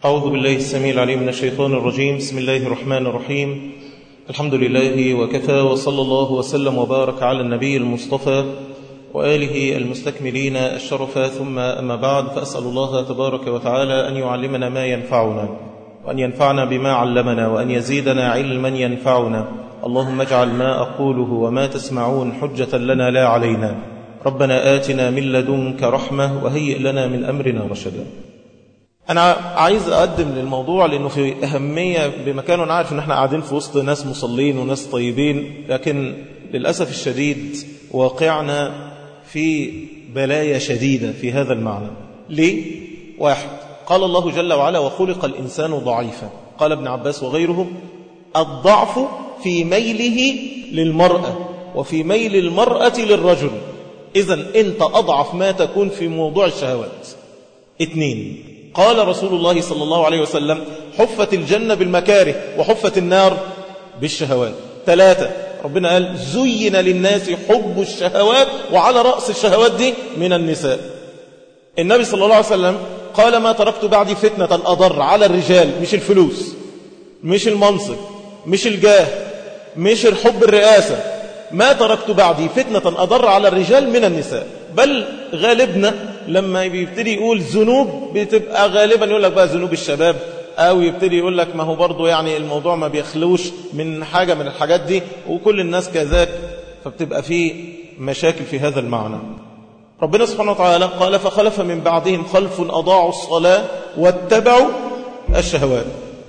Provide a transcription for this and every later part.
أعوذ بالله السميع العليم من الشيطان الرجيم بسم الله الرحمن الرحيم الحمد لله وكفى وصلى الله وسلم وبارك على النبي المصطفى وآله المستكملين الشرف ثم أما بعد فأسأل الله تبارك وتعالى أن يعلمنا ما ينفعنا وأن ينفعنا بما علمنا وأن يزيدنا علما ينفعنا اللهم اجعل ما أقوله وما تسمعون حجة لنا لا علينا ربنا آتنا من لدنك رحمة وهيئ لنا من أمرنا رشدا أنا عايز أقدم للموضوع لأنه في أهمية بمكان وأنا عارف أن احنا قاعدين في وسط ناس مصلين وناس طيبين لكن للأسف الشديد واقعنا في بلايا شديدة في هذا المعنى ليه؟ واحد قال الله جل وعلا وخلق الإنسان ضعيفا قال ابن عباس وغيرهم الضعف في ميله للمرأة وفي ميل المرأة للرجل إذا أنت أضعف ما تكون في موضوع الشهوات اثنين قال رسول الله صلى الله عليه وسلم حفت الجنة بالمكاره وحفت النار بالشهوات ثلاثة ربنا قال زين للناس حب الشهوات وعلى رأس الشهوات دي من النساء النبي صلى الله عليه وسلم قال ما تركت بعدي فتنة أضر على الرجال مش الفلوس مش المنصب مش الجاه مش الحب الرئاسة ما تركت بعدي فتنة أضر على الرجال من النساء بل غالبنا لما بيبتدي يقول ذنوب بتبقى غالبا يقول لك بقى ذنوب الشباب أو يبتدي يقول لك ما هو برضه يعني الموضوع ما بيخلوش من حاجة من الحاجات دي وكل الناس كذاك فبتبقى في مشاكل في هذا المعنى ربنا سبحانه وتعالى قال فخلف من بعدهم خلف أضاعوا الصلاة واتبعوا الشهوات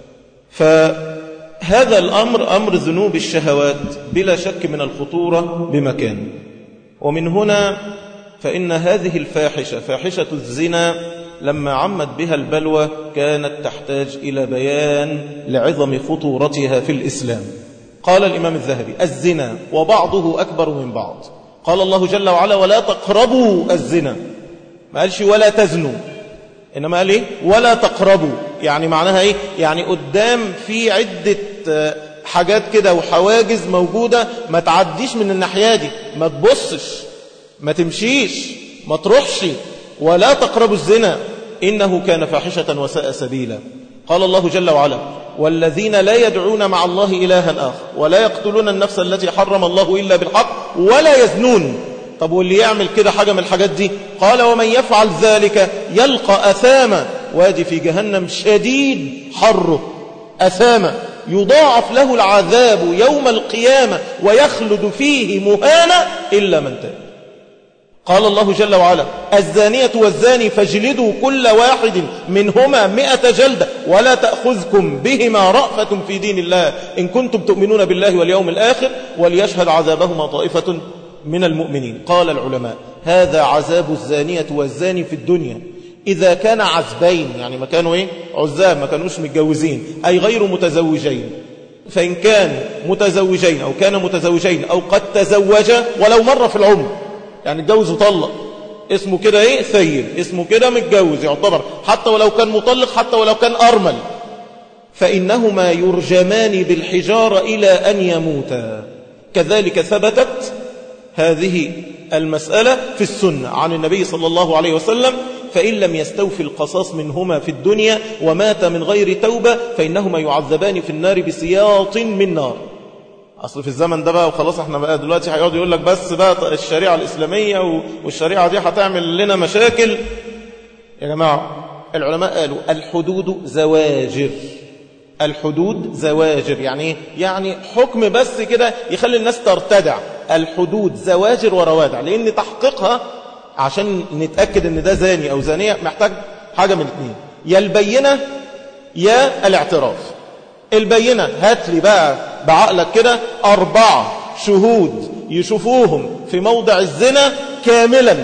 فهذا الأمر أمر ذنوب الشهوات بلا شك من الخطورة بمكان ومن هنا فإن هذه الفاحشة فاحشة الزنا لما عمت بها البلوى كانت تحتاج إلى بيان لعظم خطورتها في الإسلام قال الإمام الذهبي الزنا وبعضه أكبر من بعض قال الله جل وعلا ولا تقربوا الزنا ما قالش ولا تزنوا إنما قال إيه ولا تقربوا يعني معناها إيه يعني قدام في عدة حاجات كده وحواجز موجودة ما تعديش من الناحية دي ما تبصش ما تمشيش ما تروحش ولا تقربوا الزنا إنه كان فاحشة وساء سبيلا قال الله جل وعلا والذين لا يدعون مع الله إلها آخر ولا يقتلون النفس التي حرم الله إلا بالحق ولا يزنون طب واللي يعمل كده حاجة من الحاجات دي قال ومن يفعل ذلك يلقى أثاما وادي في جهنم شديد حره أثاما يضاعف له العذاب يوم القيامة ويخلد فيه مهانا إلا من تاب قال الله جل وعلا الزانية والزاني فاجلدوا كل واحد منهما مئة جلدة ولا تأخذكم بهما رأفة في دين الله إن كنتم تؤمنون بالله واليوم الآخر وليشهد عذابهما طائفة من المؤمنين قال العلماء هذا عذاب الزانية والزاني في الدنيا إذا كان عزبين يعني ما كانوا إيه؟ عزاب ما كانوش متجوزين أي غير متزوجين فإن كان متزوجين أو كان متزوجين أو قد تزوجا ولو مرة في العمر يعني اتجوز وطلق اسمه كده ايه ثيب اسمه كده متجوز يعتبر حتى ولو كان مطلق حتى ولو كان أرمل فإنهما يرجمان بالحجارة إلى أن يموتا كذلك ثبتت هذه المسألة في السنة عن النبي صلى الله عليه وسلم فإن لم يستوفي القصاص منهما في الدنيا ومات من غير توبة فإنهما يعذبان في النار بسياط من نار أصل في الزمن ده بقى وخلاص احنا بقى دلوقتي هيقعد يقول لك بس بقى الشريعة الإسلامية والشريعة دي هتعمل لنا مشاكل يا جماعة العلماء قالوا الحدود زواجر الحدود زواجر يعني ايه؟ يعني حكم بس كده يخلي الناس ترتدع الحدود زواجر وروادع لأن تحقيقها عشان نتأكد ان ده زاني أو زانية محتاج حاجة من الاثنين يا البينة يا الاعتراف البينة هات لي بقى بعقلك كده أربعة شهود يشوفوهم في موضع الزنا كاملا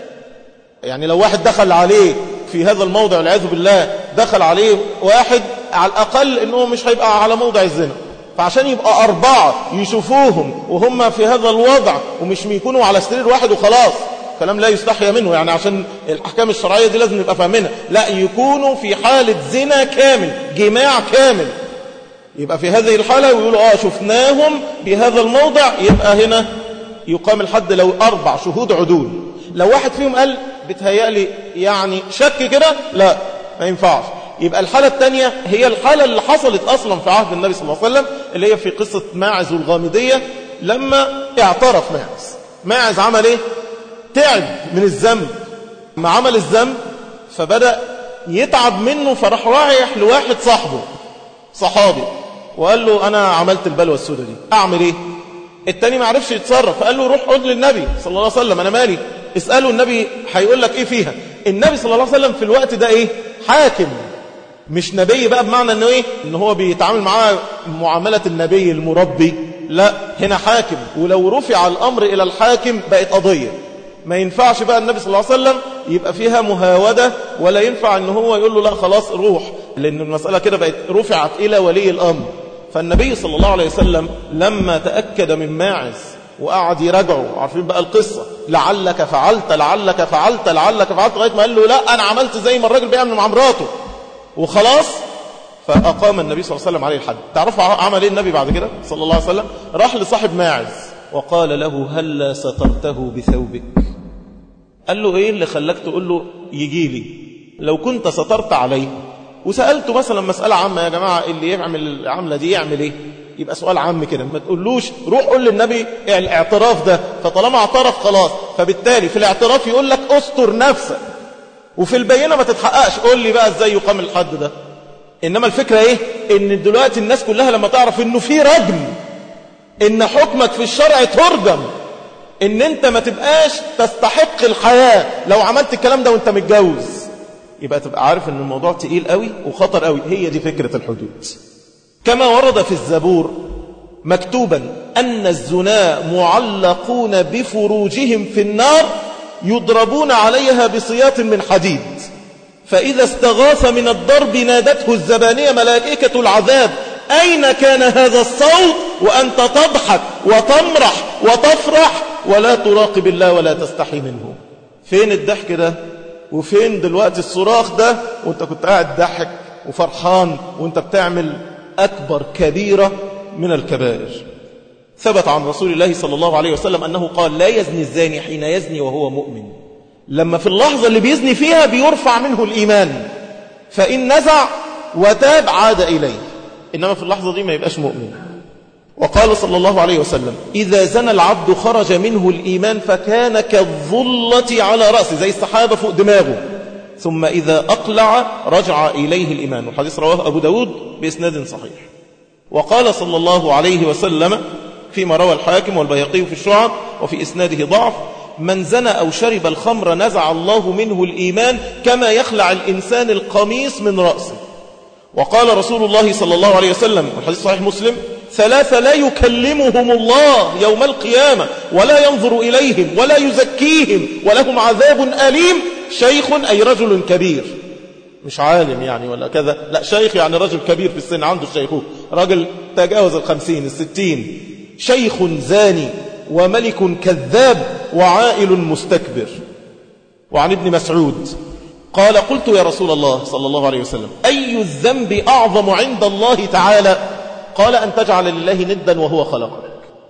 يعني لو واحد دخل عليه في هذا الموضع والعياذ بالله دخل عليه واحد على الأقل أنه مش هيبقى على موضع الزنا فعشان يبقى أربعة يشوفوهم وهم في هذا الوضع ومش يكونوا على سرير واحد وخلاص كلام لا يستحيا منه يعني عشان الأحكام الشرعية دي لازم نبقى فاهمينها لا يكونوا في حالة زنا كامل جماع كامل يبقى في هذه الحالة ويقولوا آه شفناهم بهذا الموضع يبقى هنا يقام الحد لو أربع شهود عدول لو واحد فيهم قال بتهيألي يعني شك كده لا ما ينفعش يبقى الحالة الثانية هي الحالة اللي حصلت أصلا في عهد النبي صلى الله عليه وسلم اللي هي في قصة ماعز والغامدية لما اعترف ماعز ماعز عمل ايه تعب من الذنب ما عمل الذنب فبدأ يتعب منه فراح رايح لواحد صاحبه صحابي وقال له أنا عملت البلوى السوداء دي أعمل إيه التاني ما عرفش يتصرف فقال له روح قول للنبي صلى الله عليه وسلم أنا مالي اسأله النبي هيقول لك إيه فيها النبي صلى الله عليه وسلم في الوقت ده إيه حاكم مش نبي بقى بمعنى انه ايه ان هو بيتعامل معاه معاملة النبي المربي لا هنا حاكم ولو رفع الامر الى الحاكم بقت قضية ما ينفعش بقى النبي صلى الله عليه وسلم يبقى فيها مهاودة ولا ينفع ان هو يقول له لا خلاص روح لان المسألة كده بقت رفعت الى ولي الامر فالنبي صلى الله عليه وسلم لما تأكد من ماعز وقعد يراجعه عارفين بقى القصة لعلك فعلت لعلك فعلت لعلك فعلت لغاية ما قال له لا أنا عملت زي ما الراجل بيعمل مع مراته وخلاص فأقام النبي صلى الله عليه وسلم عليه الحد تعرفوا عمل ايه النبي بعد كده صلى الله عليه وسلم راح لصاحب ماعز وقال له هل سترته بثوبك قال له ايه اللي خلاك تقول له يجي لي لو كنت سترت عليه وسألته مثلا مسألة عامة يا جماعة اللي يعمل العملة دي يعمل ايه يبقى سؤال عام كده ما تقولوش روح قول للنبي الاعتراف ده فطالما اعترف خلاص فبالتالي في الاعتراف يقول لك استر نفسك وفي البينة ما تتحققش قول لي بقى ازاي يقام الحد ده انما الفكرة ايه ان دلوقتي الناس كلها لما تعرف انه في رجم ان حكمك في الشرع ترجم ان انت ما تبقاش تستحق الحياة لو عملت الكلام ده وانت متجوز يبقى تبقى عارف ان الموضوع تقيل قوي وخطر قوي هي دي فكرة الحدود كما ورد في الزبور مكتوبا أن الزنا معلقون بفروجهم في النار يضربون عليها بصياط من حديد فإذا استغاث من الضرب نادته الزبانية ملائكة العذاب أين كان هذا الصوت وأنت تضحك وتمرح وتفرح ولا تراقب الله ولا تستحي منه فين الضحك ده وفين دلوقتي الصراخ ده وانت كنت قاعد ضحك وفرحان وانت بتعمل أكبر كبيرة من الكبائر ثبت عن رسول الله صلى الله عليه وسلم أنه قال لا يزني الزاني حين يزني وهو مؤمن لما في اللحظة اللي بيزني فيها بيرفع منه الإيمان فإن نزع وتاب عاد إليه إنما في اللحظة دي ما يبقاش مؤمن وقال صلى الله عليه وسلم إذا زنى العبد خرج منه الإيمان فكان كالظلة على رأسه زي السحابة فوق دماغه ثم إذا أقلع رجع إليه الإيمان والحديث رواه أبو داود بإسناد صحيح وقال صلى الله عليه وسلم فيما روى الحاكم والبيقي في الشعب وفي إسناده ضعف من زنى أو شرب الخمر نزع الله منه الإيمان كما يخلع الإنسان القميص من رأسه وقال رسول الله صلى الله عليه وسلم والحديث صحيح مسلم ثلاثة لا يكلمهم الله يوم القيامة ولا ينظر إليهم ولا يزكيهم ولهم عذاب أليم شيخ أي رجل كبير مش عالم يعني ولا كذا لا شيخ يعني رجل كبير في السن عنده الشيخوخ رجل تجاوز الخمسين الستين شيخ زاني وملك كذاب وعائل مستكبر وعن ابن مسعود قال قلت يا رسول الله صلى الله عليه وسلم أي الذنب أعظم عند الله تعالى قال أن تجعل لله ندا وهو خلقك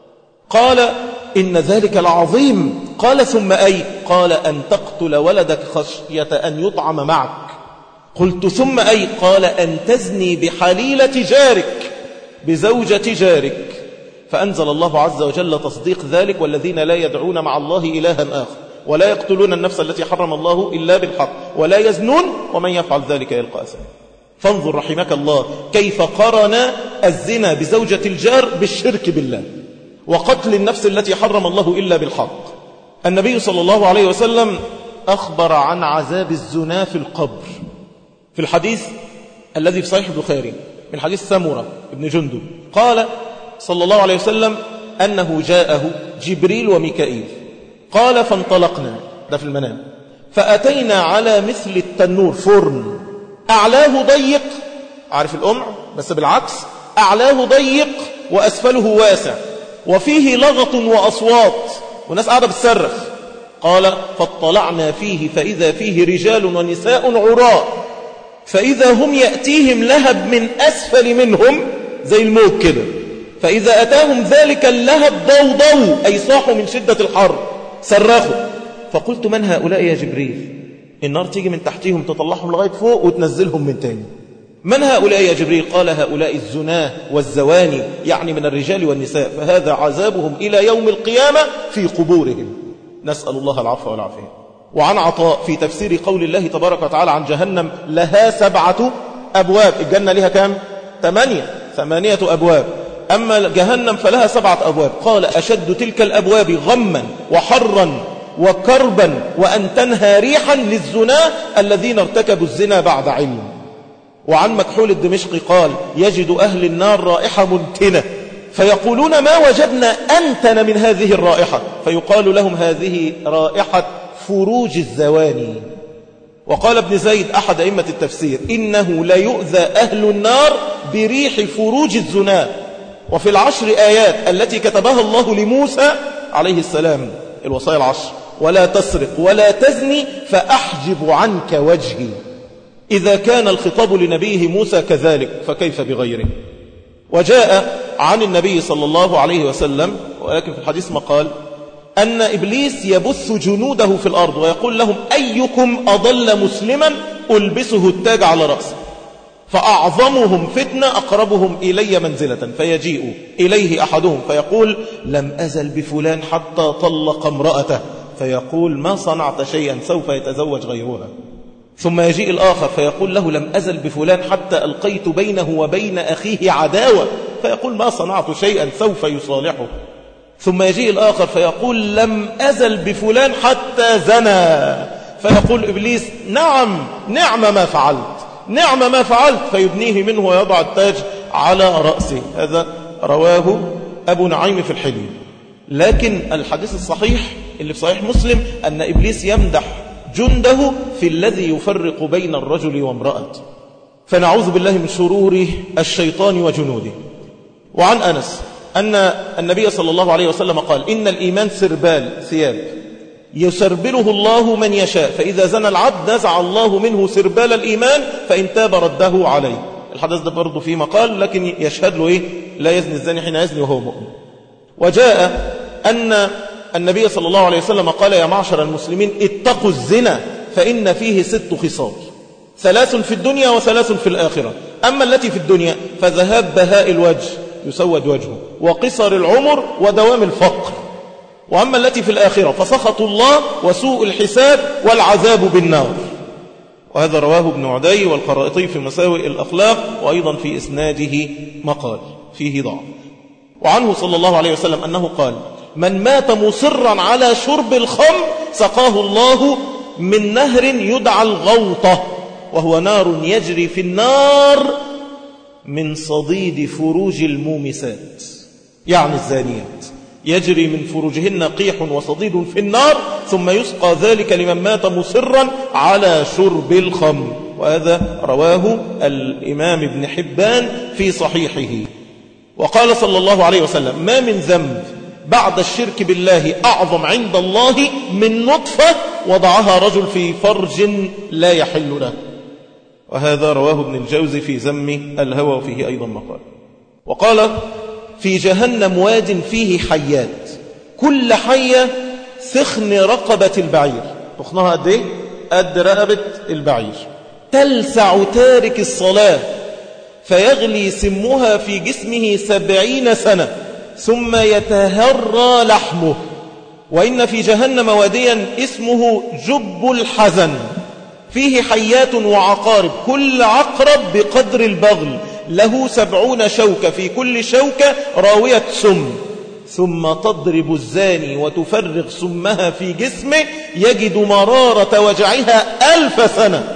قال إن ذلك العظيم قال ثم أي قال أن تقتل ولدك خشية أن يطعم معك قلت ثم أي قال أن تزني بحليلة جارك بزوجة جارك فأنزل الله عز وجل تصديق ذلك والذين لا يدعون مع الله إلها آخر ولا يقتلون النفس التي حرم الله إلا بالحق ولا يزنون ومن يفعل ذلك يلقى أثما فانظر رحمك الله كيف قرن الزنا بزوجة الجار بالشرك بالله وقتل النفس التي حرم الله إلا بالحق النبي صلى الله عليه وسلم أخبر عن عذاب الزنا في القبر في الحديث الذي في صحيح البخاري من حديث سمرة بن جندب قال صلى الله عليه وسلم أنه جاءه جبريل وميكائيل قال فانطلقنا ده في المنام فأتينا على مثل التنور فرن أعلاه ضيق عارف الأمع بس بالعكس أعلاه ضيق وأسفله واسع وفيه لغط وأصوات وناس قاعدة بتصرخ قال فاطلعنا فيه فإذا فيه رجال ونساء عراء فإذا هم يأتيهم لهب من أسفل منهم زي الموت كده فإذا أتاهم ذلك اللهب ضوضوا أي صاحوا من شدة الحر صرخوا فقلت من هؤلاء يا جبريل النار تيجي من تحتهم تطلعهم لغاية فوق وتنزلهم من تاني من هؤلاء يا جبريل قال هؤلاء الزناه والزواني يعني من الرجال والنساء فهذا عذابهم إلى يوم القيامة في قبورهم نسأل الله العفو والعافية وعن عطاء في تفسير قول الله تبارك وتعالى عن جهنم لها سبعة أبواب الجنة لها كام؟ ثمانية ثمانية أبواب أما جهنم فلها سبعة أبواب قال أشد تلك الأبواب غما وحرا وكربا وأن تنهى ريحا للزناة الذين ارتكبوا الزنا بعد علم وعن مكحول الدمشقي قال يجد أهل النار رائحة منتنة فيقولون ما وجدنا أنتن من هذه الرائحة فيقال لهم هذه رائحة فروج الزواني وقال ابن زيد أحد أئمة التفسير إنه ليؤذى أهل النار بريح فروج الزنا وفي العشر آيات التي كتبها الله لموسى عليه السلام الوصايا العشر ولا تسرق ولا تزني فأحجب عنك وجهي إذا كان الخطاب لنبيه موسى كذلك فكيف بغيره وجاء عن النبي صلى الله عليه وسلم ولكن في الحديث مقال أن إبليس يبث جنوده في الأرض ويقول لهم أيكم أضل مسلما ألبسه التاج على رأسه فأعظمهم فتنة أقربهم إلي منزلة فيجيء إليه أحدهم فيقول لم أزل بفلان حتى طلق امرأته فيقول ما صنعت شيئا سوف يتزوج غيرها ثم يجيء الآخر فيقول له لم أزل بفلان حتى ألقيت بينه وبين أخيه عداوة فيقول ما صنعت شيئا سوف يصالحه ثم يجيء الآخر فيقول لم أزل بفلان حتى زنى فيقول إبليس نعم نعم ما فعلت نعم ما فعلت فيبنيه منه ويضع التاج على رأسه هذا رواه أبو نعيم في الحلم لكن الحديث الصحيح اللي في صحيح مسلم أن إبليس يمدح جنده في الذي يفرق بين الرجل وامرأته فنعوذ بالله من شرور الشيطان وجنوده وعن أنس أن النبي صلى الله عليه وسلم قال إن الإيمان سربال ثياب يسربله الله من يشاء فإذا زنى العبد نزع الله منه سربال الإيمان فإن تاب رده عليه الحدث ده برضه في مقال لكن يشهد له إيه لا يزني الزاني حين يزني وهو مؤمن وجاء أن النبي صلى الله عليه وسلم قال يا معشر المسلمين اتقوا الزنا فإن فيه ست خصال ثلاث في الدنيا وثلاث في الآخرة أما التي في الدنيا فذهاب بهاء الوجه يسود وجهه وقصر العمر ودوام الفقر وأما التي في الآخرة فسخط الله وسوء الحساب والعذاب بالنار وهذا رواه ابن عدي والقرائطي في مساوئ الأخلاق وأيضا في إسناده مقال فيه ضعف وعنه صلى الله عليه وسلم أنه قال من مات مصرا على شرب الخمر سقاه الله من نهر يدعى الغوطة وهو نار يجري في النار من صديد فروج المومسات يعني الزانيات يجري من فروجهن قيح وصديد في النار ثم يسقى ذلك لمن مات مصرا على شرب الخمر وهذا رواه الإمام ابن حبان في صحيحه وقال صلى الله عليه وسلم ما من ذنب بعد الشرك بالله أعظم عند الله من نطفة وضعها رجل في فرج لا يحل له وهذا رواه ابن الجوزي في ذم الهوى وفيه أيضا مقال وقال في جهنم واد فيه حيات كل حية ثخن رقبة البعير تخنها قد ايه قد رقبة البعير تلسع تارك الصلاة فيغلي سمها في جسمه سبعين سنة ثم يتهرى لحمه وإن في جهنم واديا اسمه جب الحزن فيه حيات وعقارب كل عقرب بقدر البغل له سبعون شوكة في كل شوكة راوية سم ثم تضرب الزاني وتفرغ سمها في جسمه يجد مرارة وجعها ألف سنة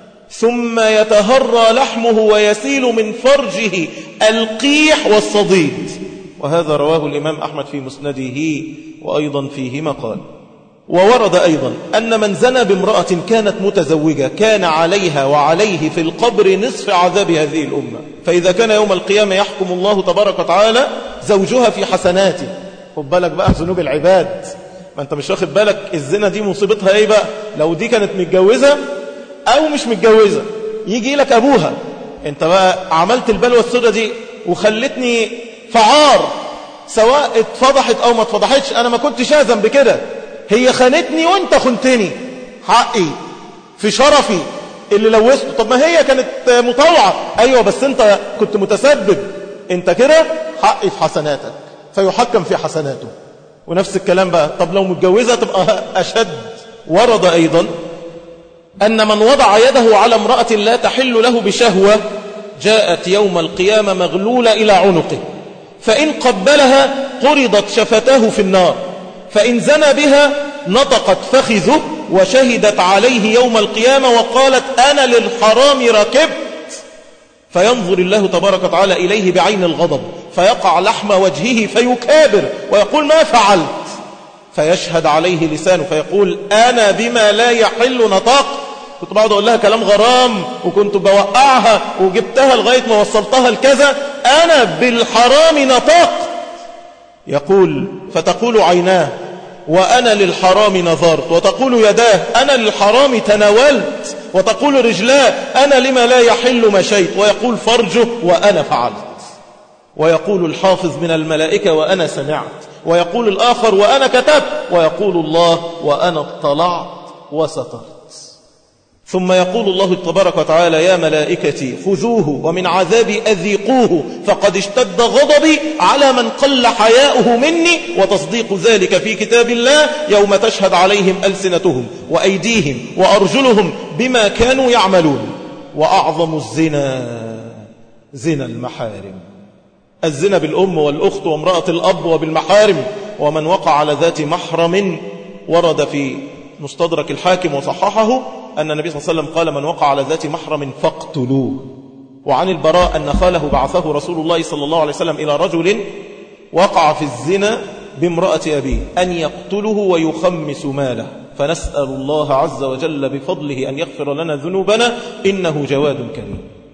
ثم يتهرى لحمه ويسيل من فرجه القيح والصديد وهذا رواه الإمام أحمد في مسنده وأيضا فيه مقال وورد أيضا أن من زنى بامرأة كانت متزوجة كان عليها وعليه في القبر نصف عذاب هذه الأمة فإذا كان يوم القيامة يحكم الله تبارك وتعالى زوجها في حسناته خد بالك بقى ذنوب العباد ما انت مش واخد بالك الزنا دي مصيبتها ايه بقى لو دي كانت متجوزة او مش متجوزة يجي لك ابوها انت بقى عملت البلوى السودة دي وخلتني فعار سواء اتفضحت او ما اتفضحتش انا ما كنتش اذن بكده هي خانتني وانت خنتني حقي في شرفي اللي لوثته طب ما هي كانت مطوعة أيوة بس أنت كنت متسبب أنت كده حقي في حسناتك فيحكم في حسناته ونفس الكلام بقى طب لو متجوزة تبقى أشد ورد أيضا أن من وضع يده على امرأة لا تحل له بشهوة جاءت يوم القيامة مغلولة إلى عنقه فإن قبلها قرضت شفتاه في النار فإن زنى بها نطقت فخذه وشهدت عليه يوم القيامة وقالت أنا للحرام ركبت فينظر الله تبارك وتعالى إليه بعين الغضب فيقع لحم وجهه فيكابر ويقول ما فعلت فيشهد عليه لسانه فيقول أنا بما لا يحل نطاق كنت بقعد أقول لها كلام غرام وكنت بوقعها وجبتها لغاية ما وصلتها لكذا أنا بالحرام نطاق يقول فتقول عيناه وأنا للحرام نظرت وتقول يداه أنا للحرام تناولت وتقول رجلاه أنا لما لا يحل مشيت ويقول فرجه وأنا فعلت ويقول الحافظ من الملائكة وأنا سمعت ويقول الآخر وأنا كتبت ويقول الله وأنا اطلعت وسترت ثم يقول الله تبارك وتعالى يا ملائكتي خذوه ومن عذابي أذيقوه فقد اشتد غضبي على من قل حياؤه مني وتصديق ذلك في كتاب الله يوم تشهد عليهم ألسنتهم وأيديهم وأرجلهم بما كانوا يعملون وأعظم الزنا زنا المحارم الزنا بالأم والأخت وامرأة الأب وبالمحارم ومن وقع على ذات محرم ورد في مستدرك الحاكم وصححه أن النبي صلى الله عليه وسلم قال من وقع على ذات محرم فاقتلوه وعن البراء أن خاله بعثه رسول الله صلى الله عليه وسلم إلى رجل وقع في الزنا بامرأة أبيه أن يقتله ويخمس ماله فنسأل الله عز وجل بفضله أن يغفر لنا ذنوبنا إنه جواد كريم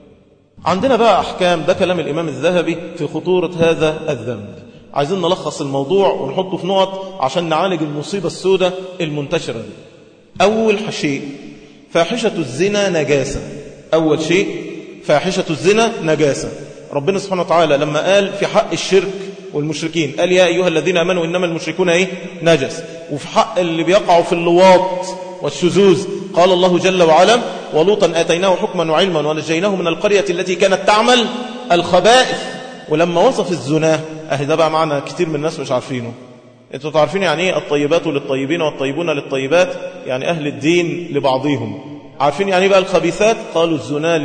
عندنا بقى أحكام ده كلام الإمام الذهبي في خطورة هذا الذنب عايزين نلخص الموضوع ونحطه في نقط عشان نعالج المصيبة السوداء المنتشرة دي أول شيء فاحشة الزنا نجاسة أول شيء فاحشة الزنا نجاسة ربنا سبحانه وتعالى لما قال في حق الشرك والمشركين قال يا أيها الذين أمنوا إنما المشركون إيه نجس وفي حق اللي بيقعوا في اللواط والشذوذ قال الله جل وعلا ولوطا آتيناه حكما وعلما ونجيناه من القرية التي كانت تعمل الخبائث ولما وصف الزنا أهي ده بقى معنى كتير من الناس مش عارفينه انتوا تعرفين يعني ايه الطيبات للطيبين والطيبون للطيبات يعني أهل الدين لبعضهم عارفين يعني بقى الخبيثات قالوا الزنا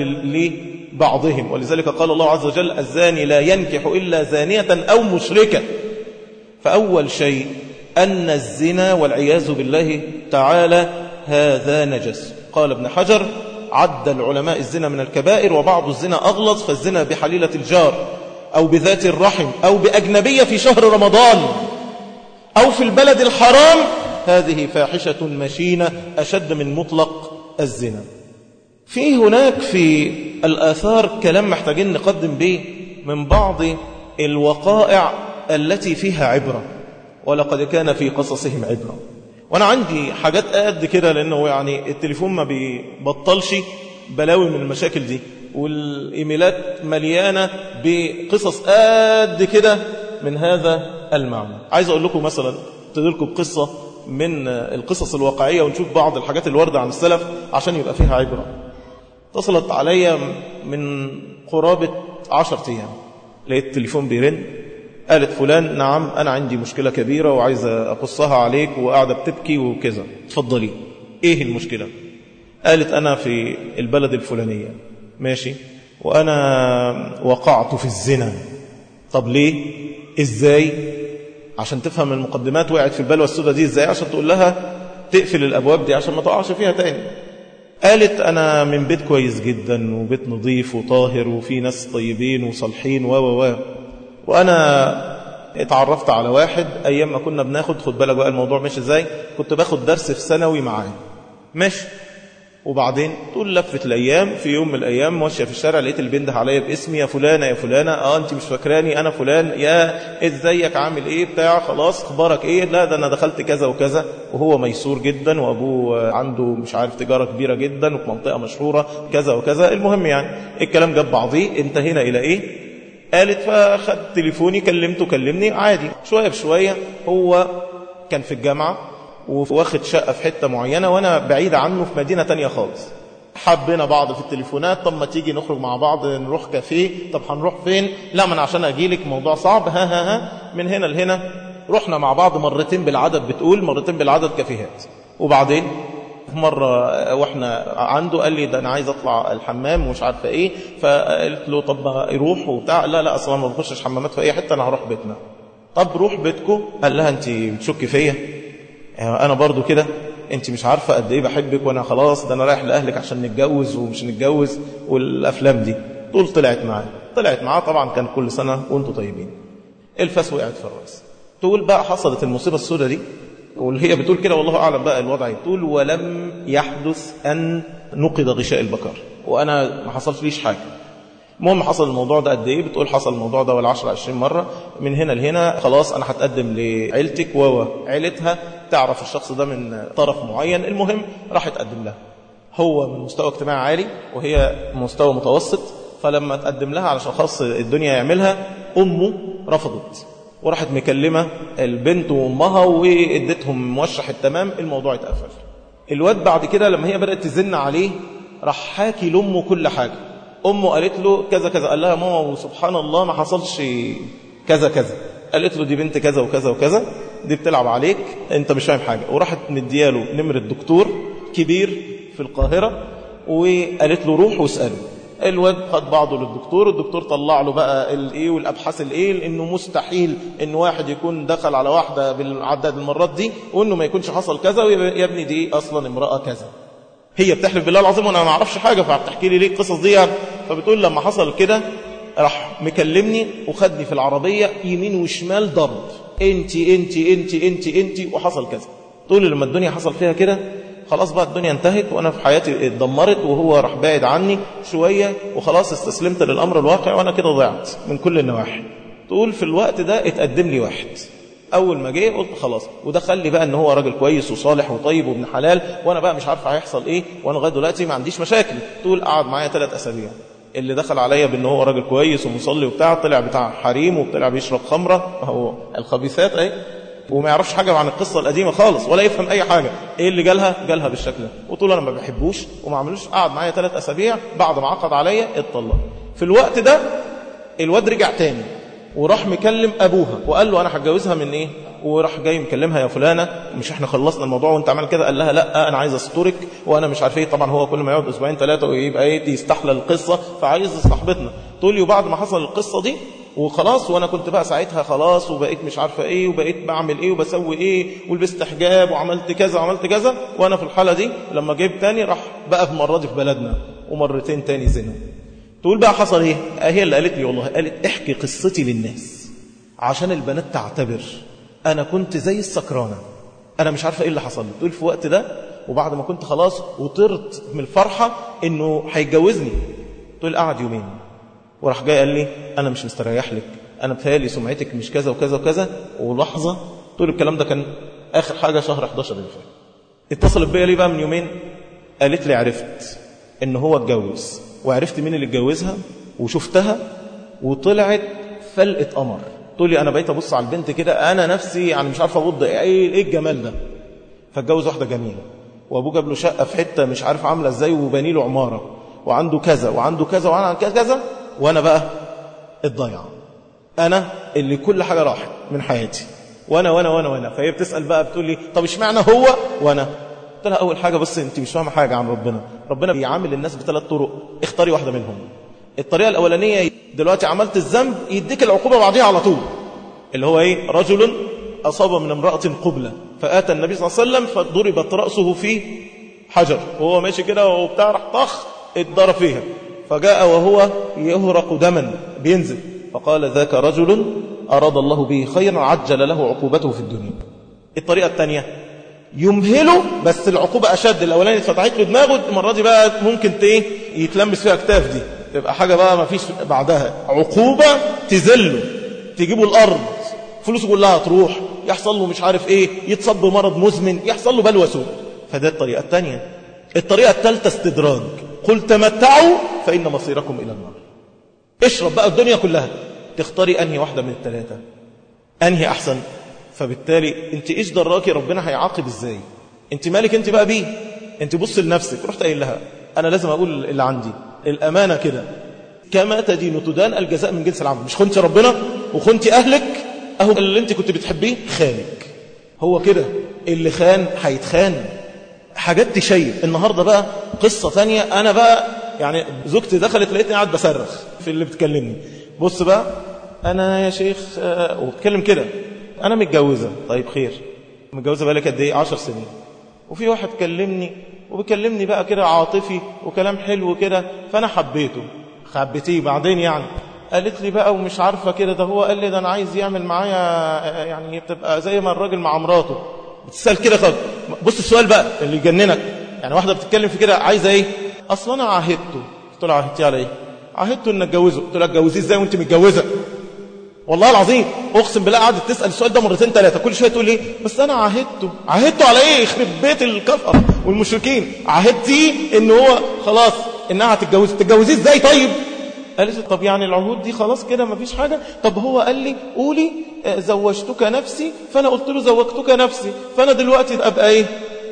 لبعضهم ولذلك قال الله عز وجل الزاني لا ينكح إلا زانية أو مشركة فأول شيء أن الزنا والعياذ بالله تعالى هذا نجس قال ابن حجر عد العلماء الزنا من الكبائر وبعض الزنا أغلط فالزنا بحليلة الجار أو بذات الرحم أو بأجنبية في شهر رمضان أو في البلد الحرام هذه فاحشة مشينة أشد من مطلق الزنا في هناك في الآثار كلام محتاجين نقدم به من بعض الوقائع التي فيها عبرة ولقد كان في قصصهم عبرة وأنا عندي حاجات قد كده لأنه يعني التليفون ما بيبطلش بلاوي من المشاكل دي والإيميلات مليانة بقصص قد كده من هذا المعنى عايز أقول لكم مثلا تدلكم بقصة من القصص الواقعية ونشوف بعض الحاجات الواردة عن السلف عشان يبقى فيها عبرة اتصلت عليا من قرابة عشرة أيام لقيت التليفون بيرن قالت فلان نعم أنا عندي مشكلة كبيرة وعايزة أقصها عليك وقاعدة بتبكي وكذا تفضلي إيه المشكلة قالت أنا في البلد الفلانية ماشي وأنا وقعت في الزنا طب ليه إزاي عشان تفهم المقدمات وقعت في البلوى السوداء دي إزاي عشان تقول لها تقفل الأبواب دي عشان ما تقعش فيها تاني قالت أنا من بيت كويس جدا وبيت نظيف وطاهر وفي ناس طيبين وصالحين و و و وأنا اتعرفت على واحد أيام ما كنا بناخد خد بالك بقى الموضوع ماشي إزاي كنت باخد درس في ثانوي معاه ماشي وبعدين طول لفة الأيام في يوم من الأيام ماشية في الشارع لقيت اللي بينده عليا باسمي يا فلانة يا فلانة اه انت مش فاكراني انا فلان يا ازيك عامل ايه بتاع خلاص اخبارك ايه لا ده انا دخلت كذا وكذا وهو ميسور جدا وابوه عنده مش عارف تجارة كبيرة جدا وفي منطقة مشهورة كذا وكذا المهم يعني الكلام جاب بعضيه انتهينا الى ايه قالت فاخدت تليفوني كلمته كلمني عادي شوية بشوية هو كان في الجامعة واخد شقة في حتة معينة وأنا بعيد عنه في مدينة تانية خالص حبينا بعض في التليفونات طب ما تيجي نخرج مع بعض نروح كافيه طب هنروح فين لا من عشان أجيلك موضوع صعب ها ها ها من هنا لهنا رحنا مع بعض مرتين بالعدد بتقول مرتين بالعدد كافيهات وبعدين مرة واحنا عنده قال لي ده انا عايز اطلع الحمام ومش عارفه ايه فقلت له طب يروح وبتاع لا لا اصلا ما بخشش حمامات في اي حته انا هروح بيتنا طب روح بيتكم قال لها انت بتشكي فيا انا برضو كده انت مش عارفه قد ايه بحبك وانا خلاص ده انا رايح لاهلك عشان نتجوز ومش نتجوز والافلام دي طول طلعت معاه طلعت معاه طبعا كان كل سنه وانتم طيبين الفاس وقعت في الراس تقول بقى حصلت المصيبه السوداء دي واللي هي بتقول كده والله أعلم بقى الوضع تقول ولم يحدث أن نقض غشاء البكر وأنا ما حصلش ليش حاجة المهم حصل الموضوع ده قد ايه بتقول حصل الموضوع ده ولا 10 20 مره من هنا لهنا خلاص انا هتقدم لعيلتك وعيلتها تعرف الشخص ده من طرف معين المهم راح تقدم لها هو من مستوى اجتماعي عالي وهي مستوى متوسط فلما تقدم لها علشان خاص الدنيا يعملها امه رفضت وراحت مكلمة البنت وامها وادتهم موشح التمام الموضوع اتقفل الواد بعد كده لما هي بدأت تزن عليه راح حاكي لأمه كل حاجة أمه قالت له كذا كذا قال لها ماما وسبحان الله ما حصلش كذا كذا قالت له دي بنت كذا وكذا وكذا دي بتلعب عليك انت مش فاهم حاجة وراحت مدياله نمرة دكتور كبير في القاهرة وقالت له روح واسأله الواد خد بعضه للدكتور الدكتور طلع له بقى الايه والابحاث الايه انه مستحيل ان واحد يكون دخل على واحده بالعداد المرات دي وانه ما يكونش حصل كذا يا ابني دي اصلا امراه كذا هي بتحلف بالله العظيم وانا ما اعرفش حاجه فبتحكي لي ليه القصص دي يعني فبتقول لما حصل كده راح مكلمني وخدني في العربيه يمين وشمال ضرب انت انت انت انت انت وحصل كذا تقول لما الدنيا حصل فيها كده خلاص بقى الدنيا انتهت وانا في حياتي اتدمرت وهو راح بعد عني شوية وخلاص استسلمت للأمر الواقع وانا كده ضيعت من كل النواحي تقول في الوقت ده اتقدم لي واحد اول ما جه قلت خلاص ودخل لي بقى ان هو راجل كويس وصالح وطيب وابن حلال وانا بقى مش عارف هيحصل ايه وانا لغايه دلوقتي ما عنديش مشاكل تقول قعد معايا ثلاث اسابيع اللي دخل عليا بان هو راجل كويس ومصلي وبتاع طلع بتاع حريم وطلع بيشرب خمره هو الخبيثات اهي وما يعرفش حاجة عن القصة القديمة خالص ولا يفهم أي حاجة إيه اللي جالها جالها بالشكل ده وطول أنا ما بحبوش وما عملوش قعد معايا ثلاث أسابيع بعد ما عقد عليا اتطلق في الوقت ده الواد رجع تاني وراح مكلم أبوها وقال له أنا هتجوزها من إيه وراح جاي مكلمها يا فلانة مش احنا خلصنا الموضوع وانت عمل كده قال لها لا انا عايز استرك وانا مش عارف ايه طبعا هو كل ما يقعد اسبوعين ثلاثه ويبقى ايه يستحلل القصه فعايز صاحبتنا تقول لي وبعد ما حصل القصه دي وخلاص وانا كنت بقى ساعتها خلاص وبقيت مش عارفه ايه وبقيت بعمل ايه وبسوي ايه ولبست حجاب وعملت كذا وعملت كذا وانا في الحاله دي لما جيب تاني راح بقى في مره دي في بلدنا ومرتين تاني زنا تقول بقى حصل ايه هي اللي قالت لي والله قالت احكي قصتي للناس عشان البنات تعتبر انا كنت زي السكرانه انا مش عارفه ايه اللي حصل لي تقول في وقت ده وبعد ما كنت خلاص وطرت من الفرحه انه هيتجوزني تقول قعد يومين وراح جاي قال لي انا مش مستريح لك انا بتهيألي سمعتك مش كذا وكذا وكذا ولحظه تقول الكلام ده كان اخر حاجه شهر 11 اللي فات اتصلت بيا ليه بقى من يومين قالت لي عرفت ان هو اتجوز وعرفت مين اللي اتجوزها وشفتها وطلعت فلقه قمر تقول لي انا بقيت ابص على البنت كده انا نفسي يعني مش عارف اغض ايه ايه الجمال ده فاتجوز واحده جميله وابوه جاب له شقه في حته مش عارف عامله ازاي وبني له عماره وعنده كذا وعنده كذا وعنده كذا كذا وانا بقى الضيعه انا اللي كل حاجه راحت من حياتي وانا وانا وانا وانا فهي بتسال بقى بتقول لي طب اشمعنى هو وانا قلت لها اول حاجه بص انت مش فاهمه حاجه عن ربنا ربنا بيعامل الناس بثلاث طرق اختاري واحده منهم الطريقه الاولانيه دلوقتي عملت الذنب يديك العقوبه بعديها على طول اللي هو ايه رجل اصاب من امراه قبله فاتى النبي صلى الله عليه وسلم فضربت راسه في حجر وهو ماشي كده وبتاع راح طخ اتضرب فيها فجاء وهو يهرق دما بينزل فقال ذاك رجل أراد الله به خيرا عجل له عقوبته في الدنيا الطريقة الثانية يمهله بس العقوبة أشد الأولاني اتفتحت له دماغه المرة دي بقى ممكن ايه يتلمس فيها اكتاف دي تبقى حاجة بقى ما فيش بعدها عقوبة تذله تجيبه الأرض فلوسه كلها تروح يحصل له مش عارف ايه يتصاب بمرض مزمن يحصل له بلوى سوء فده الطريقة الثانية الطريقة الثالثة استدراج قل تمتعوا فإن مصيركم إلى النار اشرب بقى الدنيا كلها تختاري أنهي واحدة من الثلاثة أنهي أحسن فبالتالي انت ايش دراكي ربنا هيعاقب ازاي انت مالك انت بقى بيه انت بص لنفسك رحت قايل لها انا لازم اقول اللي عندي الامانه كده كما تدين تدان الجزاء من جنس العمل مش خنت ربنا وخنت اهلك اهو اللي انت كنت بتحبيه خانك هو كده اللي خان هيتخان حاجات تشيب النهارده بقى قصه ثانيه انا بقى يعني زوجتي دخلت لقيتني قاعد بصرخ في اللي بتكلمني بص بقى انا يا شيخ آه وبتكلم كده انا متجوزه طيب خير متجوزه بقالك قد ايه 10 سنين وفي واحد كلمني وبيكلمني بقى كده عاطفي وكلام حلو كده فانا حبيته حبيتيه بعدين يعني قالت لي بقى ومش عارفه كده ده هو قال لي ده انا عايز يعمل معايا يعني تبقى زي ما الراجل مع مراته بتسال كده خالص بص السؤال بقى اللي يجننك يعني واحده بتتكلم في كده عايزه ايه اصلا انا عاهدته قلت له عاهدتيه على ايه عاهدته ان اتجوزه قلت لها اتجوزيه ازاي وانت متجوزه والله العظيم اقسم بالله قعدت تسال السؤال ده مرتين ثلاثه كل شويه تقول لي بس انا عاهدته عاهدته على ايه يخرب بيت الكفر والمشركين عاهدتي ان هو خلاص انها هتتجوز تتجوزيه ازاي طيب قالت طب يعني العهود دي خلاص كده مفيش حاجه طب هو قال لي قولي زوجتك نفسي فانا قلت له زوجتك نفسي فانا دلوقتي ابقى ايه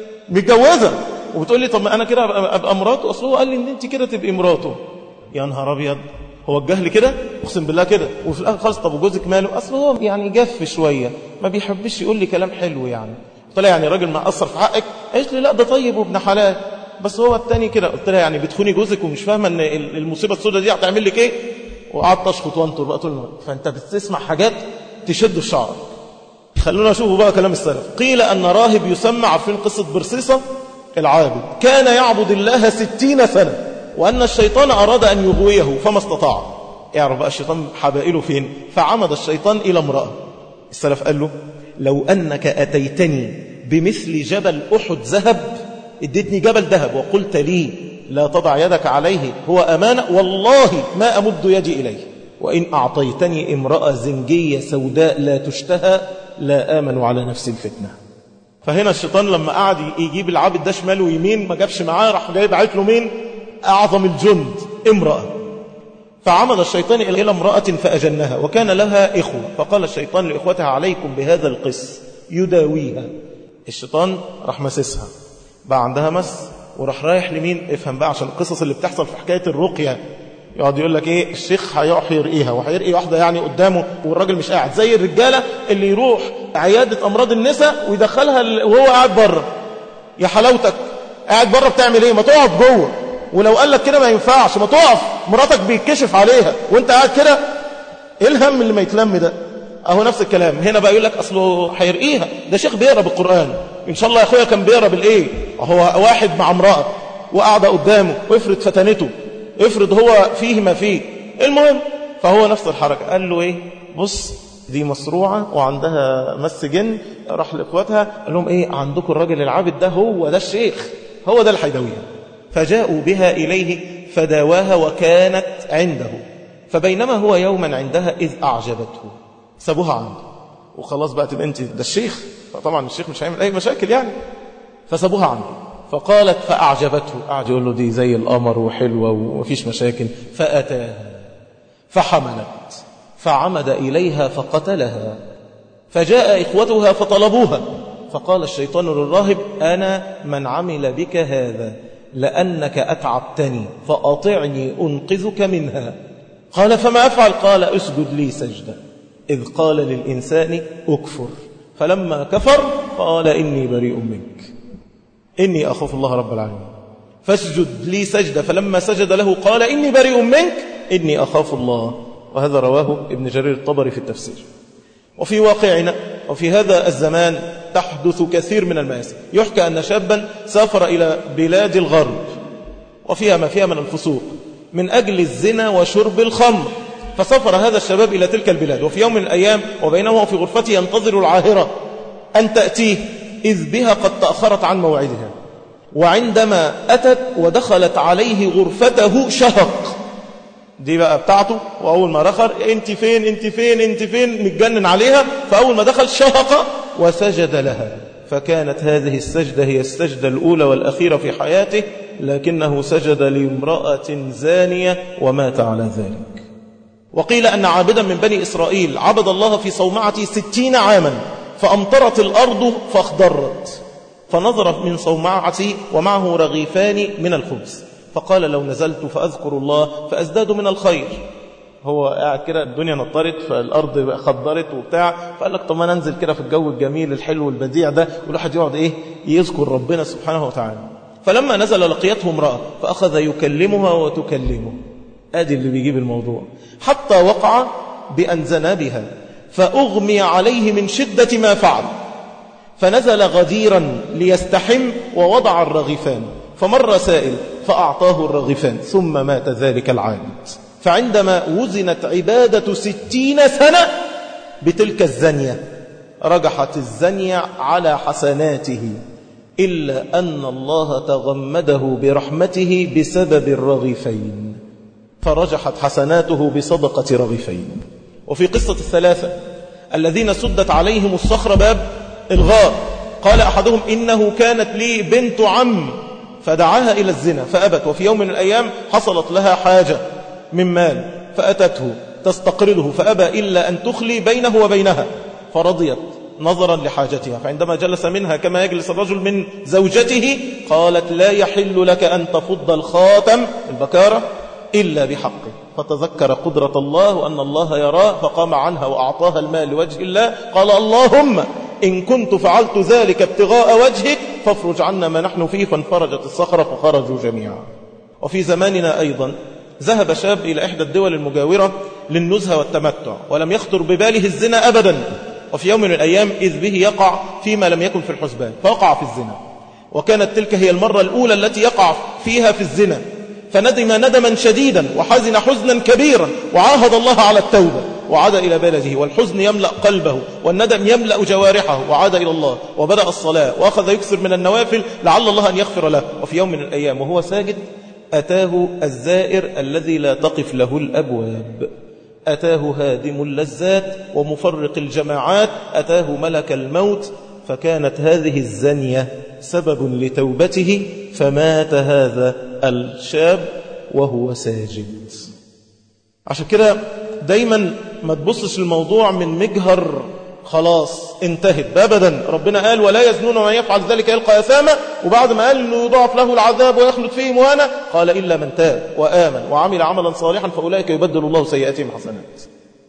متجوزه وبتقول لي طب ما انا كده ابقى, أبقى مراته اصل هو قال لي ان انت كده تبقي مراته يا نهار ابيض هو الجهل كده اقسم بالله كده وفي الاخر خالص طب وجوزك ماله اصل هو يعني جف شويه ما بيحبش يقول لي كلام حلو يعني قلت لها يعني راجل ما قصر في حقك قالت لي لا ده طيب وابن حلال بس هو التاني كده قلت لها يعني بتخوني جوزك ومش فاهمه ان المصيبه السوداء دي هتعمل لك ايه وقعدت اشخط وانطر بقى طول الوقت فانت بتسمع حاجات تشد الشعر خلونا نشوفوا بقى كلام السلف قيل ان راهب يسمى عارفين قصه برصيصه العابد كان يعبد الله ستين سنه وأن الشيطان أراد أن يغويه فما استطاع يعرف بقى الشيطان حبائله فين فعمد الشيطان إلى امرأة السلف قال له لو أنك أتيتني بمثل جبل أحد ذهب اديتني جبل ذهب وقلت لي لا تضع يدك عليه هو أمانة والله ما أمد يدي إليه وإن أعطيتني امرأة زنجية سوداء لا تشتهى لا آمن على نفس الفتنة فهنا الشيطان لما قعد يجيب العابد ده شمال ويمين ما جابش معاه راح جايب عيت له مين أعظم الجند امرأة فعمد الشيطان إلى امرأة فأجنها وكان لها إخوة فقال الشيطان لإخوتها عليكم بهذا القس يداويها الشيطان راح مسسها بقى عندها مس وراح رايح لمين افهم بقى عشان القصص اللي بتحصل في حكاية الرقية يقعد يقول لك ايه الشيخ هيروح يرقيها وهيرقي واحده يعني قدامه والراجل مش قاعد زي الرجاله اللي يروح عياده امراض النساء ويدخلها وهو قاعد بره يا حلاوتك قاعد بره بتعمل ايه ما تقعد جوه ولو قال لك كده ما ينفعش ما تقف مراتك بيتكشف عليها وانت قاعد كده ايه الهم اللي ما يتلم ده اهو نفس الكلام هنا بقى يقول لك اصله هيرقيها ده شيخ بيقرا بالقران ان شاء الله يا اخويا كان بيقرا بالايه هو واحد مع امراه وقاعده قدامه وافرض فتنته افرض هو فيه ما فيه المهم فهو نفس الحركه قال له ايه بص دي مصروعة وعندها مس جن راح لإخواتها قال لهم إيه عندكم الراجل العابد ده هو ده الشيخ هو ده اللي هيداويها فجاءوا بها إليه فداواها وكانت عنده فبينما هو يوما عندها إذ أعجبته سابوها عنده وخلاص بقى تبقى أنت ده الشيخ فطبعا الشيخ مش هيعمل أي مشاكل يعني فسابوها عنده فقالت فأعجبته قعد يقول له دي زي القمر وحلوة ومفيش مشاكل فأتاها فحملت فعمد إليها فقتلها فجاء إخوتها فطلبوها فقال الشيطان للراهب أنا من عمل بك هذا لأنك أتعبتني فأطعني أنقذك منها قال فما أفعل قال اسجد لي سجدة إذ قال للإنسان أكفر فلما كفر قال إني بريء منك إني أخاف الله رب العالمين فاسجد لي سجدة فلما سجد له قال إني بريء منك إني أخاف الله وهذا رواه ابن جرير الطبري في التفسير وفي واقعنا وفي هذا الزمان تحدث كثير من المآسي يحكى أن شابا سافر إلى بلاد الغرب وفيها ما فيها من الفسوق من أجل الزنا وشرب الخمر فسافر هذا الشباب إلى تلك البلاد وفي يوم من الأيام وبينما في غرفته ينتظر العاهرة أن تأتيه إذ بها قد تأخرت عن موعدها وعندما أتت ودخلت عليه غرفته شهق دي بقى بتاعته وأول ما دخل انت فين انت فين انت فين متجنن عليها فأول ما دخل شهق وسجد لها فكانت هذه السجدة هي السجدة الأولى والأخيرة في حياته لكنه سجد لامرأة زانية ومات على ذلك وقيل أن عابدا من بني إسرائيل عبد الله في صومعة ستين عاما فأمطرت الأرض فاخضرت فنظر من صومعته ومعه رغيفان من الخبز فقال لو نزلت فأذكر الله فأزداد من الخير هو قاعد كده الدنيا نطرت فالأرض خضرت وبتاع فقال لك طب ما ننزل كده في الجو الجميل الحلو البديع ده والواحد يقعد إيه يذكر ربنا سبحانه وتعالى فلما نزل لقيته امرأة فأخذ يكلمها وتكلمه آدي اللي بيجيب الموضوع حتى وقع بأن زنى بها فأغمي عليه من شدة ما فعل فنزل غديرا ليستحم ووضع الرغيفان فمر سائل فأعطاه الرغيفان ثم مات ذلك العابد فعندما وزنت عبادة ستين سنة بتلك الزنية رجحت الزنية على حسناته إلا أن الله تغمده برحمته بسبب الرغيفين فرجحت حسناته بصدقة رغيفين وفي قصة الثلاثة الذين سدت عليهم الصخر باب الغار قال أحدهم إنه كانت لي بنت عم فدعاها إلى الزنا فأبت وفي يوم من الأيام حصلت لها حاجة من مال فأتته تستقرضه فأبى إلا أن تخلي بينه وبينها فرضيت نظرا لحاجتها فعندما جلس منها كما يجلس الرجل من زوجته قالت لا يحل لك أن تفض الخاتم البكارة إلا بحقه فتذكر قدرة الله وأن الله يراه فقام عنها وأعطاها المال لوجه الله قال اللهم إن كنت فعلت ذلك ابتغاء وجهك فافرج عنا ما نحن فيه فانفرجت الصخرة فخرجوا جميعا وفي زماننا أيضا ذهب شاب إلى إحدى الدول المجاورة للنزهة والتمتع ولم يخطر بباله الزنا أبدا وفي يوم من الأيام إذ به يقع فيما لم يكن في الحسبان فوقع في الزنا وكانت تلك هي المرة الأولى التي يقع فيها في الزنا فندم ندما شديدا وحزن حزنا كبيرا وعاهد الله على التوبة وعاد إلى بلده والحزن يملأ قلبه والندم يملأ جوارحه وعاد إلى الله وبدأ الصلاة وأخذ يكثر من النوافل لعل الله أن يغفر له وفي يوم من الأيام وهو ساجد أتاه الزائر الذي لا تقف له الأبواب أتاه هادم اللذات ومفرق الجماعات أتاه ملك الموت فكانت هذه الزنية سبب لتوبته فمات هذا الشاب وهو ساجد عشان كده دايما ما تبصش الموضوع من مجهر خلاص انتهت ابدا ربنا قال ولا يزنون من يفعل ذلك يلقى اثاما وبعد ما قال انه يضاعف له العذاب ويخلد فيه مهانا قال الا من تاب وامن وعمل عملا صالحا فاولئك يبدل الله سيئاتهم حسنات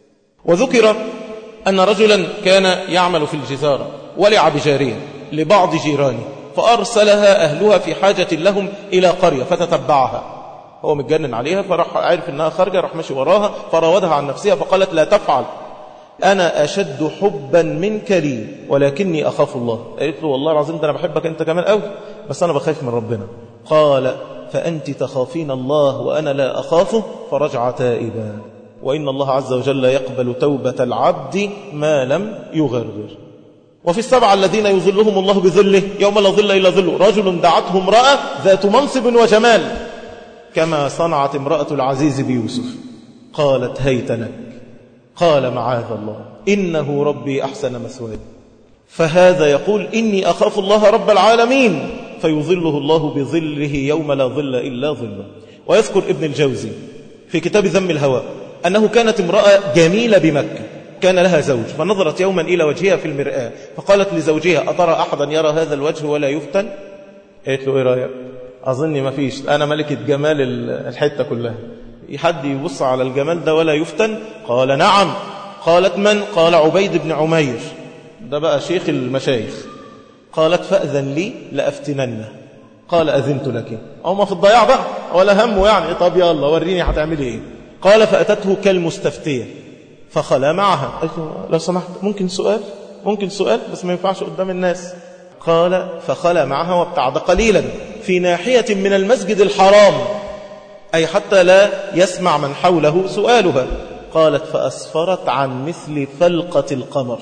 وذكر ان رجلا كان يعمل في الجزاره ولع بجاريه لبعض جيرانه فارسلها اهلها في حاجه لهم الى قريه فتتبعها هو متجنن عليها فراح عارف انها خارجه راح ماشي وراها فراودها عن نفسها فقالت لا تفعل أنا أشد حبا منك لي ولكني أخاف الله قالت له والله العظيم ده أنا بحبك أنت كمان قوي بس أنا بخاف من ربنا قال فأنت تخافين الله وأنا لا أخافه فرجع تائبا وإن الله عز وجل يقبل توبة العبد ما لم يغرر وفي السبعة الذين يظلهم الله بظله يوم لا ظل إلا ظله رجل دعته امرأة ذات منصب وجمال كما صنعت امرأة العزيز بيوسف قالت هيت لك قال معاذ الله إنه ربي أحسن مثواي فهذا يقول إني أخاف الله رب العالمين فيظله الله بظله يوم لا ظل إلا ظله ويذكر ابن الجوزي في كتاب ذم الهواء أنه كانت امرأة جميلة بمكة كان لها زوج فنظرت يوما إلى وجهها في المرآة فقالت لزوجها أترى أحدا يرى هذا الوجه ولا يفتن قالت له إيه رأيك أظني ما فيش أنا ملكة جمال الحتة كلها حد يبص على الجمال ده ولا يفتن قال نعم قالت من قال عبيد بن عمير ده بقى شيخ المشايخ قالت فأذن لي لأفتننه قال أذنت لك أو ما في الضياع بقى ولا همه يعني طب يلا وريني هتعملي ايه قال فأتته كالمستفتية فخلا معها قالت له لو سمحت ممكن سؤال ممكن سؤال بس ما ينفعش قدام الناس قال فخلا معها وابتعد قليلا في ناحية من المسجد الحرام أي حتى لا يسمع من حوله سؤالها قالت فأسفرت عن مثل فلقة القمر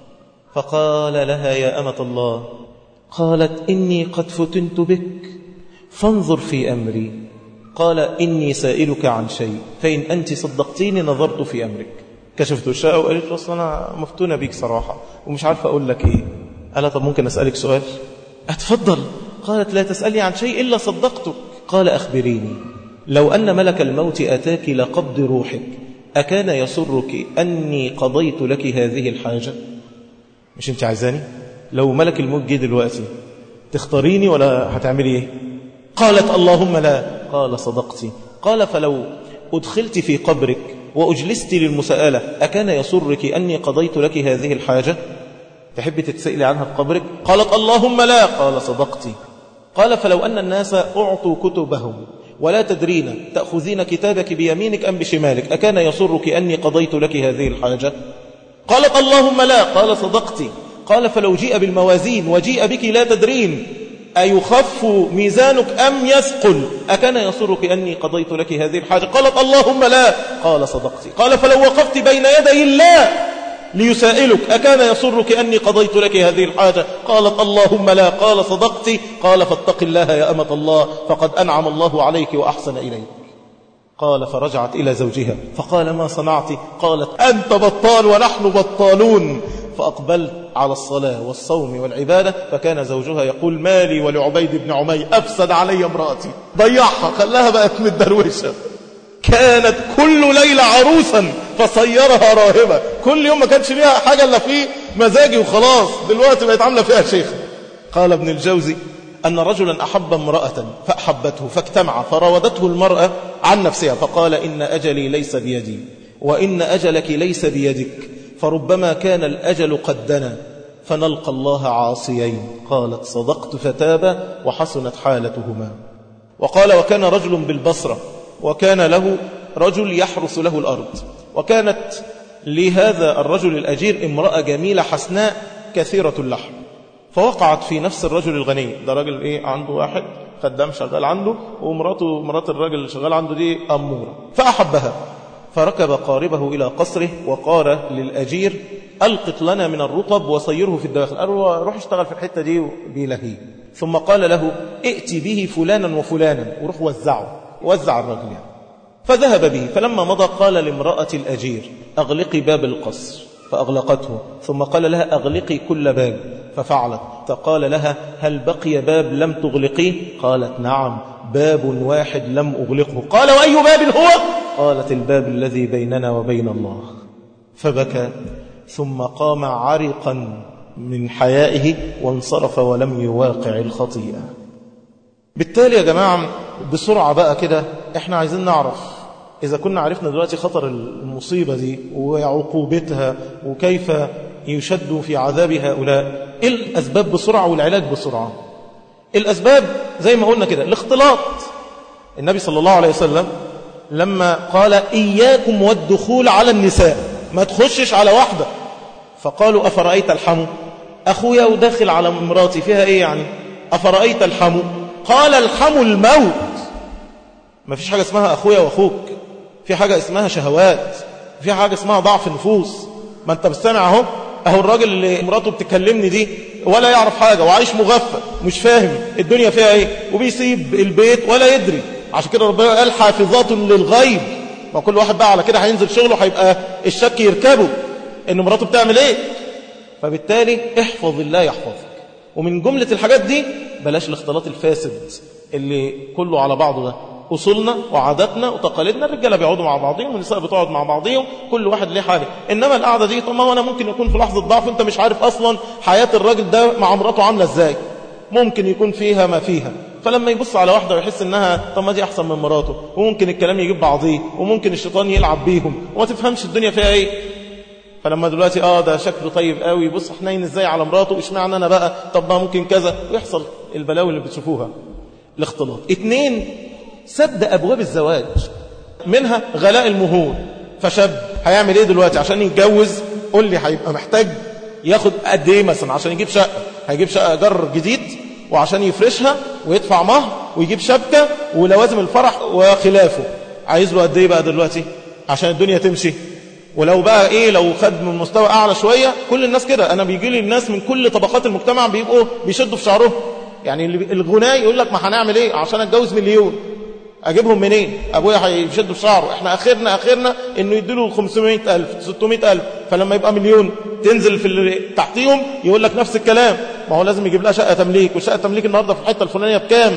فقال لها يا أمة الله قالت إني قد فتنت بك فانظر في أمري قال إني سائلك عن شيء فإن أنت صدقتيني نظرت في أمرك كشفت الشاء وقالت له أصلا أنا مفتونة بيك صراحة ومش عارفة أقول لك إيه قال طب ممكن أسألك سؤال أتفضل قالت لا تسألي عن شيء إلا صدقتك قال أخبريني لو أن ملك الموت أتاك لقبض روحك أكان يسرك أني قضيت لك هذه الحاجة مش انت عايزاني لو ملك الموت جه دلوقتي تختاريني ولا هتعملي ايه قالت اللهم لا قال صدقتي قال فلو أدخلت في قبرك وأجلست للمساءلة أكان يسرك أني قضيت لك هذه الحاجة تحب تتسألي عنها في قبرك قالت اللهم لا قال صدقتي قال فلو أن الناس أعطوا كتبهم ولا تدرين تأخذين كتابك بيمينك أم بشمالك أكان يسرك أني قضيت لك هذه الحاجة قالت اللهم لا قال صدقتي قال فلو جيء بالموازين وجيء بك لا تدرين أيخف ميزانك أم يثقل أكان يسرك أني قضيت لك هذه الحاجة قالت اللهم لا قال صدقتي قال فلو وقفت بين يدي الله ليسائلك أكان يسرك أني قضيت لك هذه الحاجة قالت اللهم لا قال صدقتي قال فاتق الله يا أمة الله فقد أنعم الله عليك وأحسن إليك قال فرجعت إلى زوجها فقال ما صنعت قالت أنت بطال ونحن بطالون فأقبلت على الصلاة والصوم والعبادة فكان زوجها يقول مالي ولعبيد بن عمي أفسد علي امرأتي ضيعها خلاها بقت متدروشة كانت كل ليلة عروسا فصيرها راهبة كل يوم ما كانش ليها حاجة إلا فيه مزاجي وخلاص دلوقتي بقت عاملة فيها شيخ قال ابن الجوزي أن رجلا أحب امرأة فأحبته فاجتمع فراودته المرأة عن نفسها فقال إن أجلي ليس بيدي وإن أجلك ليس بيدك فربما كان الأجل قد دنا فنلقى الله عاصيين قالت صدقت فتاب وحسنت حالتهما وقال وكان رجل بالبصرة وكان له رجل يحرس له الأرض وكانت لهذا الرجل الأجير امرأة جميلة حسناء كثيرة اللحم فوقعت في نفس الرجل الغني ده راجل ايه عنده واحد خدام شغال عنده ومراته مرات الراجل اللي شغال عنده دي أمورة فأحبها فركب قاربه إلى قصره وقال للأجير ألقط لنا من الرطب وصيره في الداخل قال له روح اشتغل في الحتة دي بيلهيه ثم قال له ائتي به فلانا وفلانا وروح وزعه وزع الرجل يعني فذهب به فلما مضى قال لامرأة الأجير أغلقي باب القصر فأغلقته ثم قال لها أغلقي كل باب ففعلت فقال لها هل بقي باب لم تغلقيه قالت نعم باب واحد لم أغلقه قال وأي باب هو قالت الباب الذي بيننا وبين الله فبكى ثم قام عرقا من حيائه وانصرف ولم يواقع الخطيئة بالتالي يا جماعة بسرعة بقى كده احنا عايزين نعرف إذا كنا عرفنا دلوقتي خطر المصيبة دي وعقوبتها وكيف يشد في عذاب هؤلاء إيه الأسباب بسرعة والعلاج بسرعة الأسباب زي ما قلنا كده الاختلاط النبي صلى الله عليه وسلم لما قال إياكم والدخول على النساء ما تخشش على واحدة فقالوا أفرأيت الحمو أخويا وداخل على مراتي فيها إيه يعني أفرأيت الحمو قال الحمو الموت ما فيش حاجة اسمها أخويا وأخوك في حاجة اسمها شهوات في حاجة اسمها ضعف نفوس ما انت بستمع اهو اهو الراجل اللي مراته بتكلمني دي ولا يعرف حاجة وعايش مغفل مش فاهم الدنيا فيها ايه وبيسيب البيت ولا يدري عشان كده ربنا قال حافظات للغيب ما كل واحد بقى على كده هينزل شغله هيبقى الشك يركبه ان مراته بتعمل ايه فبالتالي احفظ الله يحفظك ومن جملة الحاجات دي بلاش الاختلاط الفاسد اللي كله على بعضه ده أصولنا وعاداتنا وتقاليدنا الرجاله بيقعدوا مع بعضهم والنساء بتقعد مع بعضهم كل واحد ليه حاله إنما القعدة دي طب ما أنا ممكن يكون في لحظة ضعف أنت مش عارف أصلا حياة الراجل ده مع مراته عاملة إزاي ممكن يكون فيها ما فيها فلما يبص على واحدة ويحس إنها طب ما دي أحسن من مراته وممكن الكلام يجيب بعضيه وممكن الشيطان يلعب بيهم وما تفهمش الدنيا فيها إيه فلما دلوقتي اه ده شكله طيب قوي بص حنين ازاي على مراته اشمعنى انا بقى طب ما ممكن كذا ويحصل البلاوي اللي بتشوفوها الاختلاط اتنين سد أبواب الزواج منها غلاء المهور فشاب هيعمل ايه دلوقتي عشان يتجوز قول لي هيبقى محتاج ياخد قد ايه مثلا عشان يجيب شقة هيجيب شقة جر جديد وعشان يفرشها ويدفع مهر ويجيب شبكة ولوازم الفرح وخلافه عايز له قد ايه بقى دلوقتي عشان الدنيا تمشي ولو بقى ايه لو خد من مستوى اعلى شوية كل الناس كده انا بيجي لي الناس من كل طبقات المجتمع بيبقوا بيشدوا في شعرهم يعني الغناء يقول لك ما هنعمل ايه عشان اتجوز مليون اجيبهم منين ابويا هيشدوا في شعره احنا اخرنا اخرنا انه يديله 500000 600000 فلما يبقى مليون تنزل في اللي تحتيهم يقول لك نفس الكلام ما هو لازم يجيب لها شقه تمليك وشقه تمليك النهارده في الحته الفلانيه بكام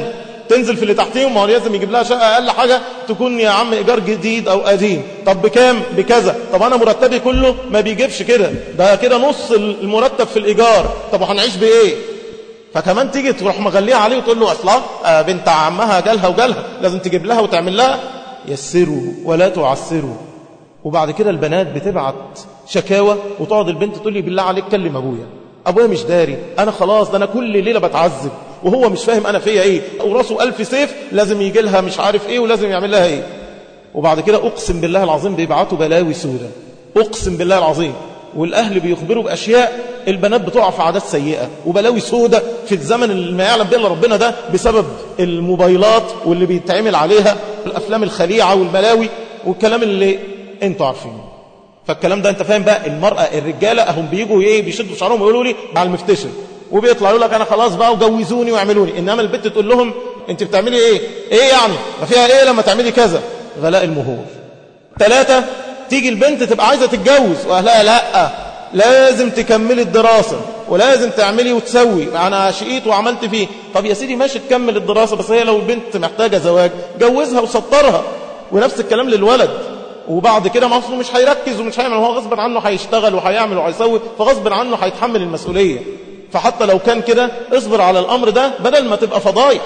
تنزل في اللي تحتيهم ما هو لازم يجيب لها شقة أقل حاجة تكون يا عم إيجار جديد أو قديم طب بكام بكذا طب أنا مرتبي كله ما بيجيبش كده ده كده نص المرتب في الإيجار طب وهنعيش بإيه فكمان تيجي تروح مغليها عليه وتقول له أصلا آه بنت عمها جالها وجالها لازم تجيب لها وتعمل لها يسروا ولا تعسروا وبعد كده البنات بتبعت شكاوى وتقعد البنت تقول لي بالله عليك كلم أبويا أبويا مش داري أنا خلاص ده أنا كل ليلة بتعذب وهو مش فاهم أنا فيا إيه وراسه ألف سيف لازم يجي لها مش عارف إيه ولازم يعمل لها إيه وبعد كده أقسم بالله العظيم بيبعتوا بلاوي سودة أقسم بالله العظيم والأهل بيخبروا بأشياء البنات بتقع في عادات سيئة وبلاوي سودة في الزمن اللي ما يعلم به الا ربنا ده بسبب الموبايلات واللي بيتعمل عليها الأفلام الخليعة والبلاوي والكلام اللي انتوا عارفينه فالكلام ده انت فاهم بقى المرأة الرجالة اهم بيجوا ايه بيشدوا شعرهم ويقولوا لي مع المفتشر وبيطلعوا يقول لك انا خلاص بقى وجوزوني واعملوني انما البنت تقول لهم انت بتعملي ايه ايه يعني ما فيها ايه لما تعملي كذا غلاء المهور ثلاثة تيجي البنت تبقى عايزة تتجوز واهلها لا لازم تكملي الدراسة ولازم تعملي وتسوي انا شقيت وعملت فيه طب يا سيدي ماشي تكمل الدراسة بس هي لو البنت محتاجة زواج جوزها وسطرها ونفس الكلام للولد وبعد كده ما اصله مش هيركز ومش هيعمل هو غصب عنه هيشتغل وهيعمل وهيسوي فغصب عنه هيتحمل المسؤولية فحتى لو كان كده اصبر على الأمر ده بدل ما تبقى فضايح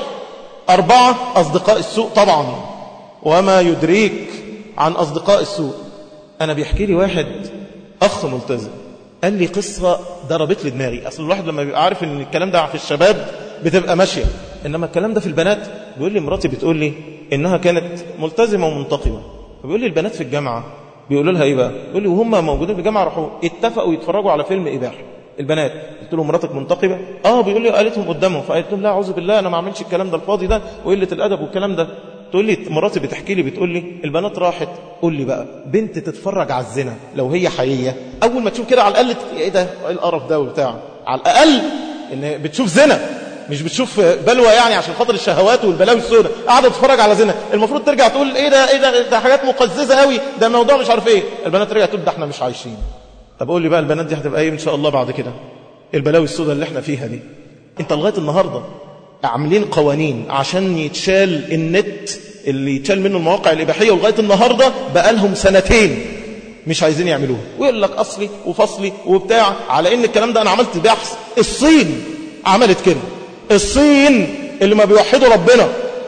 أربعة أصدقاء السوء طبعا وما يدريك عن أصدقاء السوء أنا بيحكي لي واحد أخ ملتزم قال لي قصة ضربت لي دماغي أصل الواحد لما بيبقى عارف أن الكلام ده في الشباب بتبقى ماشية إنما الكلام ده في البنات بيقول لي مراتي بتقول لي إنها كانت ملتزمة ومنتقمة فبيقول لي البنات في الجامعة بيقولوا لها ايه بقى بيقول لي وهم موجودين في الجامعة راحوا اتفقوا يتفرجوا على فيلم إباحي البنات قلت له مراتك منتقبة اه بيقول لي قالتهم قدامهم فقالت لهم لا اعوذ بالله انا ما اعملش الكلام ده الفاضي ده وقلة الادب والكلام ده تقول لي مراتي بتحكي لي بتقول لي البنات راحت قول لي بقى بنت تتفرج على الزنا لو هي حقيقيه اول ما تشوف كده على الاقل ايه ده ايه القرف ده وبتاع على الاقل ان بتشوف زنا مش بتشوف بلوى يعني عشان خاطر الشهوات والبلاوي السوداء قاعده تتفرج على زنا المفروض ترجع تقول ايه ده ايه ده ده حاجات مقززه قوي ده موضوع مش عارف ايه البنات ترجع تقول ده احنا مش عايشين طب قول لي بقى البنات دي هتبقى ايه ان شاء الله بعد كده البلاوي السوداء اللي احنا فيها دي انت لغايه النهارده عاملين قوانين عشان يتشال النت اللي يتشال منه المواقع الاباحيه ولغايه النهارده بقى لهم سنتين مش عايزين يعملوها ويقول لك اصلي وفصلي وبتاع على ان الكلام ده انا عملت بحث الصين عملت كده الصين اللي ما بيوحدوا ربنا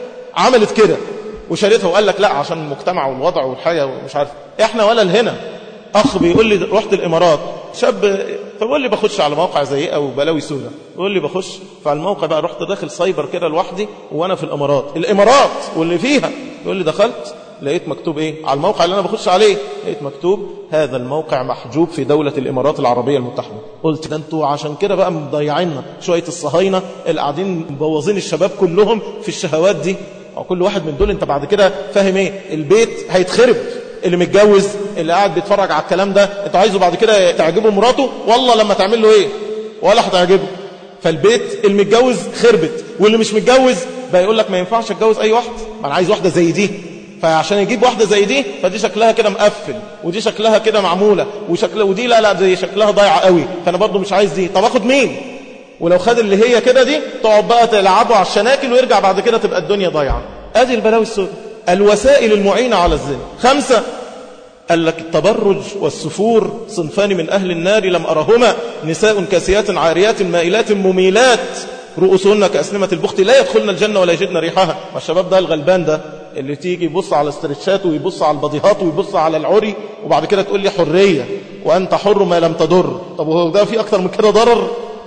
عملت كده وشالتها وقال لك لا عشان المجتمع والوضع والحياه ومش عارف احنا ولا الهنا اخ بيقول لي رحت الامارات شاب فبقول لي بخش على موقع زي او بلاوي سودا بيقول لي بخش فعلى الموقع بقى رحت داخل سايبر كده لوحدي وانا في الامارات الامارات واللي فيها بيقول لي دخلت لقيت مكتوب ايه على الموقع اللي انا بخش عليه لقيت مكتوب هذا الموقع محجوب في دولة الامارات العربية المتحدة قلت ده انتوا عشان كده بقى مضيعيننا شوية الصهاينة اللي قاعدين مبوظين الشباب كلهم في الشهوات دي او كل واحد من دول انت بعد كده فاهم ايه البيت هيتخرب اللي متجوز اللي قاعد بيتفرج على الكلام ده انت عايزه بعد كده تعجبه مراته والله لما تعمل له ايه ولا هتعجبه فالبيت المتجوز خربت واللي مش متجوز بقى يقول لك ما ينفعش اتجوز اي واحده ما انا عايز واحده زي دي فعشان يجيب واحده زي دي فدي شكلها كده مقفل ودي شكلها كده معموله وشكل ودي لا لا دي شكلها ضايعه قوي فانا برضو مش عايز دي طب اخد مين ولو خد اللي هي كده دي تقعد بقى تلعبه على الشناكل ويرجع بعد كده تبقى الدنيا ضايعه ادي البلاوي السوداء الوسائل المعينه على الزنا خمسه قال لك التبرج والسفور صنفان من أهل النار لم أرهما نساء كاسيات عاريات مائلات مميلات رؤوسهن كأسنمة البخت لا يدخلن الجنة ولا يجدن ريحها والشباب ده الغلبان ده اللي تيجي يبص على استرتشات ويبص على البضيهات ويبص على العري وبعد كده تقول لي حرية وأنت حر ما لم تضر طب وهو ده في أكتر من كده ضرر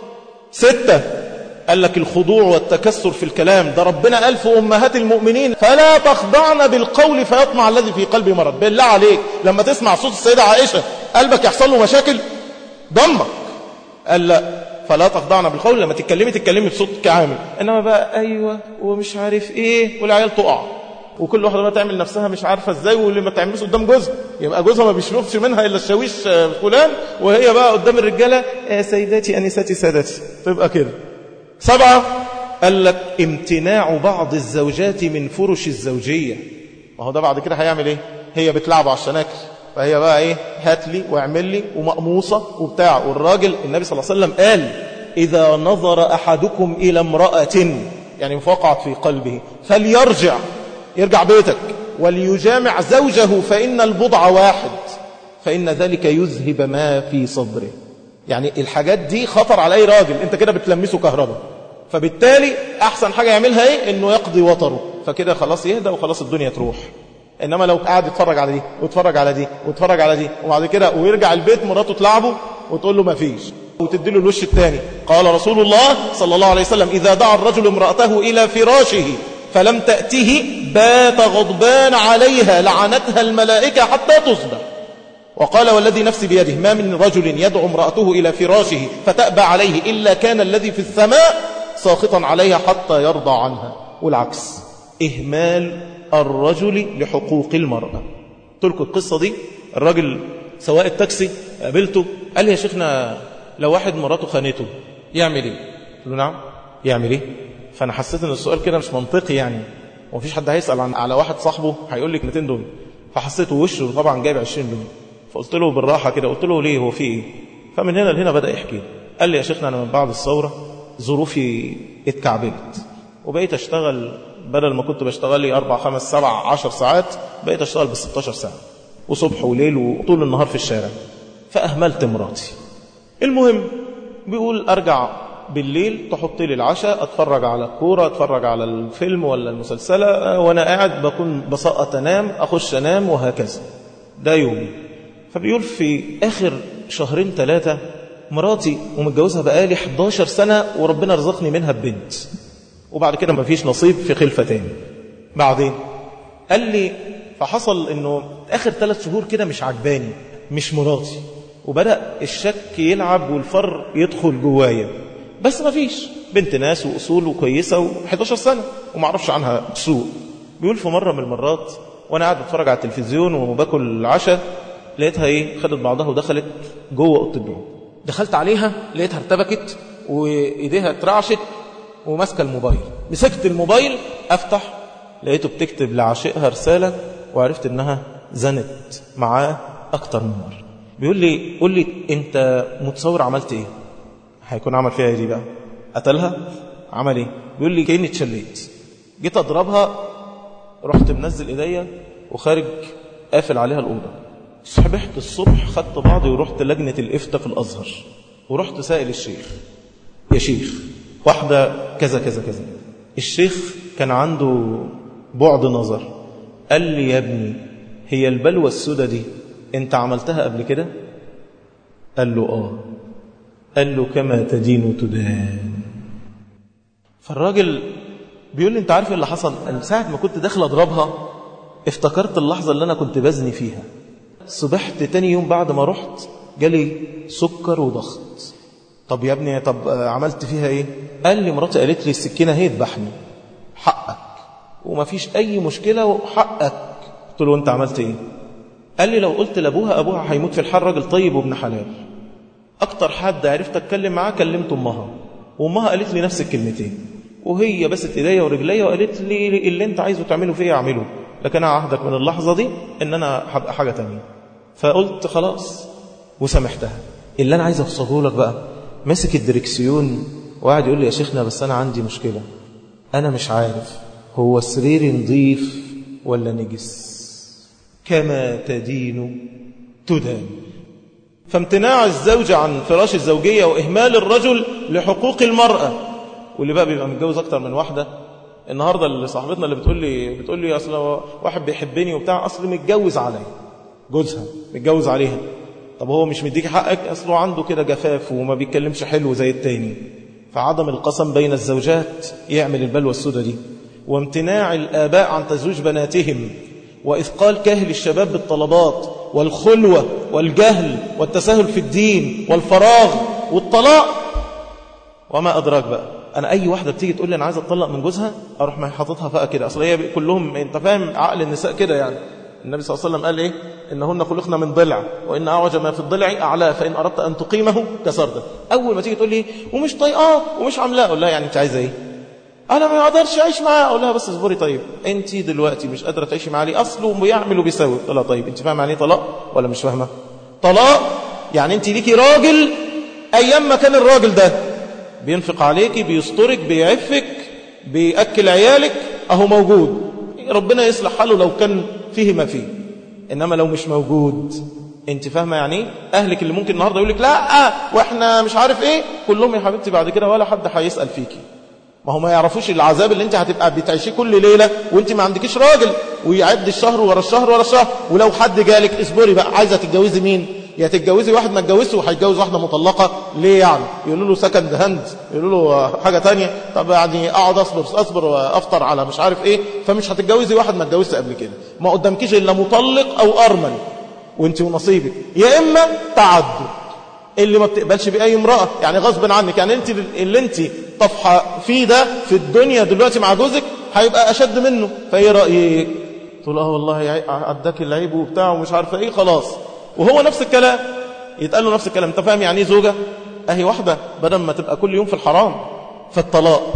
ستة قال لك الخضوع والتكسر في الكلام ده ربنا قال في أمهات المؤمنين فلا تخضعن بالقول فيطمع الذي في قلبي مرض بالله عليك لما تسمع صوت السيدة عائشة قلبك يحصل له مشاكل ضمك قال لا فلا تخضعن بالقول لما تتكلمي تتكلمي بصوت كعامل إنما بقى أيوة ومش عارف إيه والعيال تقع وكل واحدة بقى تعمل نفسها مش عارفة ازاي واللي ما تعملش قدام جوزها يبقى جوزها ما بيشربش منها إلا الشاويش فلان وهي بقى قدام الرجالة يا سيداتي أنساتي سادتي تبقى كده سبعة قال لك امتناع بعض الزوجات من فرش الزوجية ما هو ده بعد كده هيعمل ايه هي بتلعب على الشناكل فهي بقى ايه هات لي واعمل لي ومقموصة وبتاع والراجل النبي صلى الله عليه وسلم قال إذا نظر أحدكم إلى امرأة يعني وقعت في قلبه فليرجع يرجع بيتك وليجامع زوجه فإن البضع واحد فإن ذلك يذهب ما في صدره يعني الحاجات دي خطر على أي راجل انت كده بتلمسه كهرباء فبالتالي أحسن حاجة يعملها إيه إنه يقضي وطره فكده خلاص يهدى وخلاص الدنيا تروح إنما لو قاعد يتفرج على دي ويتفرج على دي ويتفرج على دي وبعد كده ويرجع البيت مراته تلعبه وتقول له ما فيش وتدي له الوش الثاني قال رسول الله صلى الله عليه وسلم إذا دعا الرجل امرأته إلى فراشه فلم تأته بات غضبان عليها لعنتها الملائكة حتى تصبح وقال والذي نفسي بيده ما من رجل يدعو امرأته إلى فراشه فتأبى عليه إلا كان الذي في السماء ساخطا عليها حتى يرضى عنها والعكس إهمال الرجل لحقوق المرأة قلت القصة دي الراجل سواء التاكسي قابلته قال لي يا شيخنا لو واحد مراته خانته يعمل ايه قلت له نعم يعمل ايه فانا حسيت ان السؤال كده مش منطقي يعني ومفيش حد هيسال عن على واحد صاحبه هيقول لي كلمتين دول فحسيت وشه طبعا جايب 20 جنيه فقلت له بالراحه كده قلت له ليه هو في ايه فمن هنا لهنا بدا يحكي قال لي يا شيخنا انا من بعد الثوره ظروفي اتكعبلت وبقيت اشتغل بدل ما كنت بشتغل لي أربع خمس سبع عشر ساعات بقيت أشتغل بال 16 ساعة وصبح وليل وطول النهار في الشارع فأهملت مراتي المهم بيقول أرجع بالليل تحط لي العشاء أتفرج على الكورة أتفرج على الفيلم ولا المسلسلة وأنا قاعد بكون بسقط أنام أخش أنام وهكذا ده يومي فبيقول في آخر شهرين ثلاثة مراتي ومتجوزها بقالي 11 سنة وربنا رزقني منها ببنت وبعد كده مفيش نصيب في خلفة تاني بعدين قال لي فحصل انه اخر ثلاث شهور كده مش عجباني مش مراتي وبدأ الشك يلعب والفر يدخل جوايا بس مفيش بنت ناس وأصول وكويسة و11 سنة ومعرفش عنها سوء بيقول في مرة من المرات وانا قاعد بتفرج على التلفزيون وباكل العشاء لقيتها ايه خدت بعضها ودخلت جوه اوضه النوم دخلت عليها لقيتها ارتبكت وايديها اترعشت وماسكه الموبايل مسكت الموبايل افتح لقيته بتكتب لعاشقها رساله وعرفت انها زنت معاه اكتر من مره بيقول لي قول لي انت متصور عملت ايه هيكون عمل فيها ايه دي بقى قتلها عمل ايه بيقول لي كاني اتشليت جيت اضربها رحت منزل ايديا وخارج قافل عليها الاوضه صبحت الصبح خدت بعضي ورحت لجنه الافتاء في الازهر ورحت سائل الشيخ يا شيخ واحدة كذا كذا كذا الشيخ كان عنده بعد نظر قال لي يا ابني هي البلوى السودة دي انت عملتها قبل كده قال له اه قال له كما تدين تدان فالراجل بيقول لي انت عارف اللي حصل أنا ساعة ما كنت داخل اضربها افتكرت اللحظة اللي انا كنت بزني فيها صبحت تاني يوم بعد ما رحت جالي سكر وضغط طب يا ابني طب عملت فيها ايه قال لي مراتي قالت لي السكينه هي تذبحني حقك وما فيش اي مشكله وحقك قلت له انت عملت ايه قال لي لو قلت لابوها ابوها هيموت في الحال راجل طيب وابن حلال اكتر حد عرفت اتكلم معاه كلمت امها وامها قالت لي نفس الكلمتين وهي بست ايديا ورجليا وقالت لي اللي انت عايزه تعمله فيا اعمله لكن انا عهدك من اللحظه دي ان انا هبقى حاجه تانية فقلت خلاص وسامحتها اللي انا عايز اوصله لك بقى مسك الدركسيون وقعد يقول لي يا شيخنا بس أنا عندي مشكلة أنا مش عارف هو سريري نظيف ولا نجس كما تدين تدان فامتناع الزوجة عن فراش الزوجية وإهمال الرجل لحقوق المرأة واللي بقى بيبقى متجوز أكتر من واحدة النهاردة اللي صاحبتنا اللي بتقول لي بتقول لي أصل واحد بيحبني وبتاع أصل متجوز عليا جوزها متجوز عليها طب هو مش مديك حقك أصله عنده كده جفاف وما بيتكلمش حلو زي التاني فعدم القسم بين الزوجات يعمل البلوى السودة دي وامتناع الآباء عن تزويج بناتهم وإثقال كاهل الشباب بالطلبات والخلوة والجهل والتساهل في الدين والفراغ والطلاق وما أدراك بقى أنا أي واحدة بتيجي تقول لي أنا عايز أطلق من جوزها أروح ما حاططها بقى كده أصل هي كلهم أنت فاهم عقل النساء كده يعني النبي صلى الله عليه وسلم قال إيه إنهن خلقنا من ضلع وإن أعوج ما في الضلع أعلاه فإن أردت أن تقيمه كسرده أول ما تيجي تقول لي ومش طايقاه ومش عاملاه أقول لها يعني أنت عايزة إيه أنا ما أقدرش أعيش معاه أقول لها بس اصبري طيب أنت دلوقتي مش قادرة تعيشي معاه ليه أصله بيعمل وبيسوي قلت لها طيب أنت فاهمة يعني إيه طلاق ولا مش فاهمة طلاق يعني أنت ليكي راجل أيام ما كان الراجل ده بينفق عليكي بيسترك بيعفك بيأكل عيالك أهو موجود ربنا يصلح حاله لو كان فيه ما فيه إنما لو مش موجود انت فاهمة يعني ايه اهلك اللي ممكن النهاردة يقول لك لا واحنا مش عارف ايه كلهم يا حبيبتي بعد كده ولا حد هيسأل فيكي ما هو ما يعرفوش العذاب اللي انت هتبقى بتعيشيه كل ليلة وانت ما عندكيش راجل ويعد الشهر ورا الشهر ورا الشهر ولو حد جالك اصبري بقى عايزة تتجوزي مين يا تتجوزي واحد ما اتجوزش وهيتجوز واحدة مطلقة ليه يعني يقولوا له سكند هاند يقولوا له حاجة تانية طب يعني اقعد اصبر اصبر وافطر على مش عارف ايه فمش هتتجوزي واحد ما اتجوزش قبل كده ما قدامكيش الا مطلق او ارمل وانت ونصيبك يا اما تعدد اللي ما بتقبلش بأي امرأة يعني غصب عنك يعني انت اللي انت طفحة فيه ده في الدنيا دلوقتي مع جوزك هيبقى أشد منه فايه رأيك تقول اه والله عداك العيب وبتاع ومش عارفه ايه خلاص وهو نفس الكلام يتقال له نفس الكلام انت فاهم يعني ايه زوجة اهي واحدة بدل ما تبقى كل يوم في الحرام في الطلاق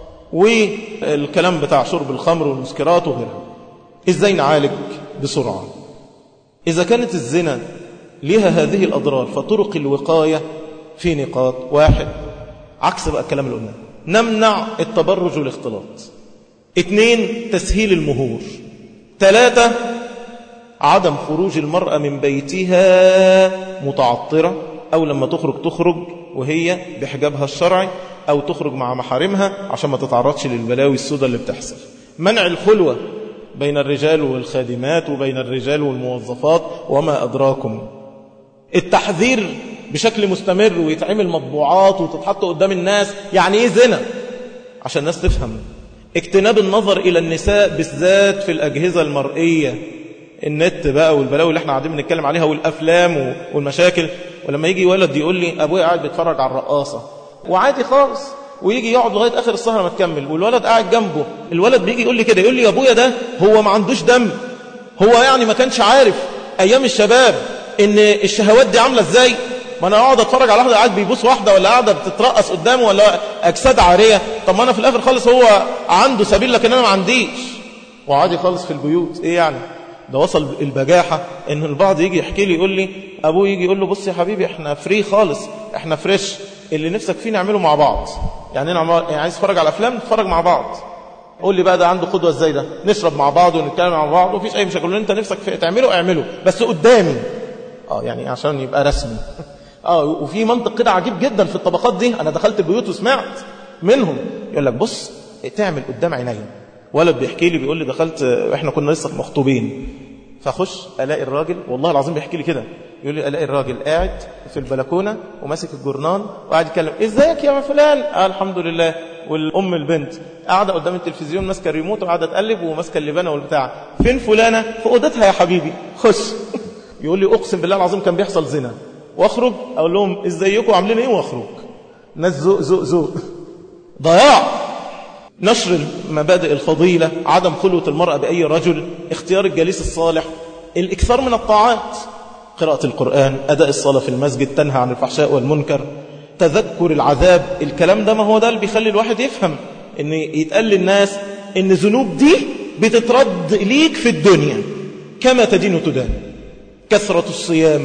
والكلام بتاع شرب الخمر والمسكرات وغيرها ازاي نعالج بسرعة إذا كانت الزنا لها هذه الأضرار فطرق الوقاية في نقاط واحد عكس بقى الكلام اللي قلناه نمنع التبرج والاختلاط اثنين تسهيل المهور ثلاثة عدم خروج المرأة من بيتها متعطرة أو لما تخرج تخرج وهي بحجابها الشرعي أو تخرج مع محارمها عشان ما تتعرضش للبلاوي السوداء اللي بتحصل منع الخلوة بين الرجال والخادمات وبين الرجال والموظفات وما أدراكم التحذير بشكل مستمر ويتعمل مطبوعات وتتحط قدام الناس يعني ايه زنا عشان الناس تفهم اجتناب النظر إلى النساء بالذات في الأجهزة المرئية النت بقى والبلاوي اللي احنا قاعدين بنتكلم عليها والأفلام والمشاكل ولما يجي ولد يقول لي أبويا قاعد بيتفرج على الرقاصة وعادي خالص ويجي يقعد لغاية آخر السهرة ما تكمل والولد قاعد جنبه الولد بيجي يقول لي كده يقول لي يا أبويا ده هو ما عندوش دم هو يعني ما كانش عارف أيام الشباب إن الشهوات دي عاملة إزاي ما أنا أقعد أتفرج على واحدة قاعد بيبوس واحدة ولا قاعدة بتترقص قدامه ولا أجساد عارية طب ما أنا في الآخر خالص هو عنده سبيل لكن أنا ما عنديش وعادي خالص في البيوت إيه يعني ده وصل البجاحة ان البعض يجي يحكي لي يقول لي ابوه يجي يقول له بص يا حبيبي احنا فري خالص احنا فريش اللي نفسك فيه نعمله مع بعض يعني انا يعني عايز اتفرج على افلام نتفرج مع بعض قول لي بقى ده عنده قدوه ازاي ده نشرب مع بعض ونتكلم مع بعض ومفيش اي مشاكل انت نفسك في تعمله اعمله بس قدامي اه يعني عشان يبقى رسمي اه وفي منطق كده عجيب جدا في الطبقات دي انا دخلت البيوت وسمعت منهم يقول لك بص تعمل قدام عينيا ولد بيحكي لي بيقول لي دخلت احنا كنا لسه مخطوبين فاخش الاقي الراجل والله العظيم بيحكي لي كده يقول لي الاقي الراجل قاعد في البلكونه وماسك الجرنان وقاعد يتكلم ازيك يا فلان آه الحمد لله والام البنت قاعده قدام التلفزيون ماسكه الريموت وقاعده تقلب وماسكه اللبانه والبتاع فين فلانه في اوضتها يا حبيبي خش يقول لي اقسم بالله العظيم كان بيحصل زنا واخرج اقول لهم ازيكم عاملين ايه واخرج ناس ذوق ذوق ذوق ضياع نشر مبادئ الفضيلة عدم خلوة المرأة بأي رجل اختيار الجليس الصالح الإكثار من الطاعات قراءة القرآن أداء الصلاة في المسجد تنهى عن الفحشاء والمنكر تذكر العذاب الكلام ده ما هو ده اللي بيخلي الواحد يفهم ان يتقال للناس ان ذنوب دي بتترد ليك في الدنيا كما تدين تدان كثرة الصيام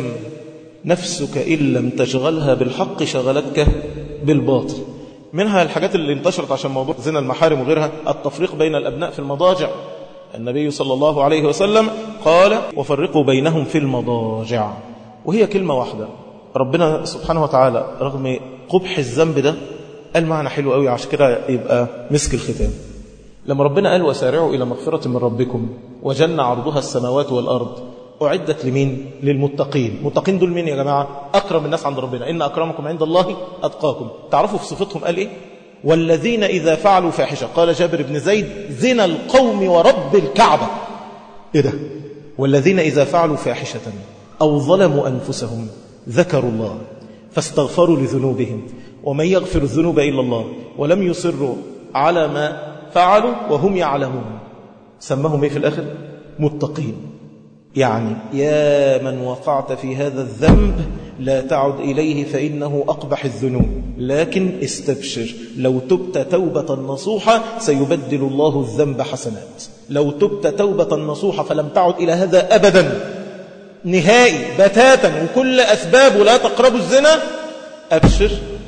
نفسك إن لم تشغلها بالحق شغلتك بالباطل منها الحاجات اللي انتشرت عشان موضوع زنا المحارم وغيرها التفريق بين الأبناء في المضاجع النبي صلى الله عليه وسلم قال وفرقوا بينهم في المضاجع وهي كلمة واحدة ربنا سبحانه وتعالى رغم قبح الذنب ده قال معنى حلو قوي عشان كده يبقى مسك الختام لما ربنا قال وسارعوا إلى مغفرة من ربكم وجنة عرضها السماوات والأرض أعدت لمين؟ للمتقين متقين دول مين يا جماعة؟ أكرم الناس عند ربنا إن أكرمكم عند الله أتقاكم تعرفوا في صفتهم قال إيه؟ والذين إذا فعلوا فاحشة قال جابر بن زيد زنا القوم ورب الكعبة إيه ده؟ والذين إذا فعلوا فاحشة أو ظلموا أنفسهم ذكروا الله فاستغفروا لذنوبهم ومن يغفر الذنوب إلا الله ولم يصروا على ما فعلوا وهم يعلمون سمهم إيه في الآخر؟ متقين يعني يا من وقعت في هذا الذنب لا تعد إليه فإنه أقبح الذنوب لكن استبشر لو تبت توبة نصوحة سيبدل الله الذنب حسنات لو تبت توبة نصوحة فلم تعد إلى هذا أبدا نهائي بتاتا وكل أسباب لا تقربوا الزنا أبشر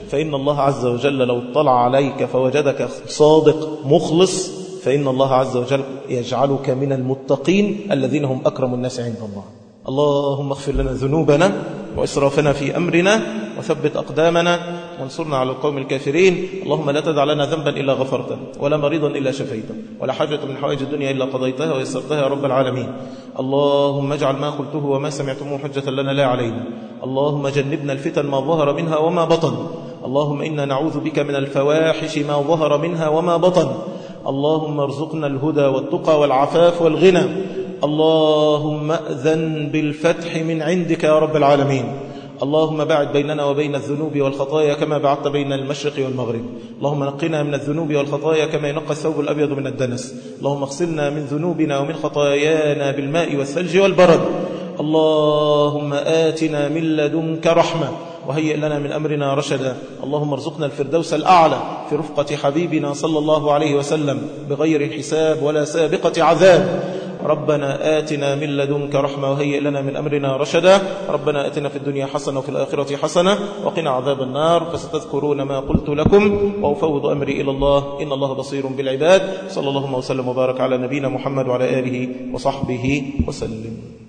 فإن الله عز وجل لو اطلع عليك فوجدك صادق مخلص فإن الله عز وجل يجعلك من المتقين الذين هم أكرم الناس عند الله اللهم اغفر لنا ذنوبنا وإسرافنا في أمرنا وثبت أقدامنا وانصرنا على القوم الكافرين اللهم لا تدع لنا ذنبا إلا غفرته ولا مريضا إلا شفيته ولا حاجة من حوائج الدنيا إلا قضيتها ويسرتها يا رب العالمين اللهم اجعل ما قلته وما سمعتموه حجة لنا لا علينا اللهم جنبنا الفتن ما ظهر منها وما بطن اللهم إنا نعوذ بك من الفواحش ما ظهر منها وما بطن اللهم ارزقنا الهدى والتقى والعفاف والغنى اللهم أذن بالفتح من عندك يا رب العالمين اللهم بعد بيننا وبين الذنوب والخطايا كما بعدت بين المشرق والمغرب اللهم نقنا من الذنوب والخطايا كما ينقى الثوب الأبيض من الدنس اللهم اغسلنا من ذنوبنا ومن خطايانا بالماء والثلج والبرد اللهم آتنا من لدنك رحمة وهيئ لنا من أمرنا رشدا اللهم ارزقنا الفردوس الأعلى في رفقة حبيبنا صلى الله عليه وسلم بغير حساب ولا سابقة عذاب ربنا آتنا من لدنك رحمة وهيئ لنا من أمرنا رشدا ربنا آتنا في الدنيا حسنة وفي الآخرة حسنة وقنا عذاب النار فستذكرون ما قلت لكم وأفوض أمري إلى الله إن الله بصير بالعباد صلى الله وسلم وبارك على نبينا محمد وعلى آله وصحبه وسلم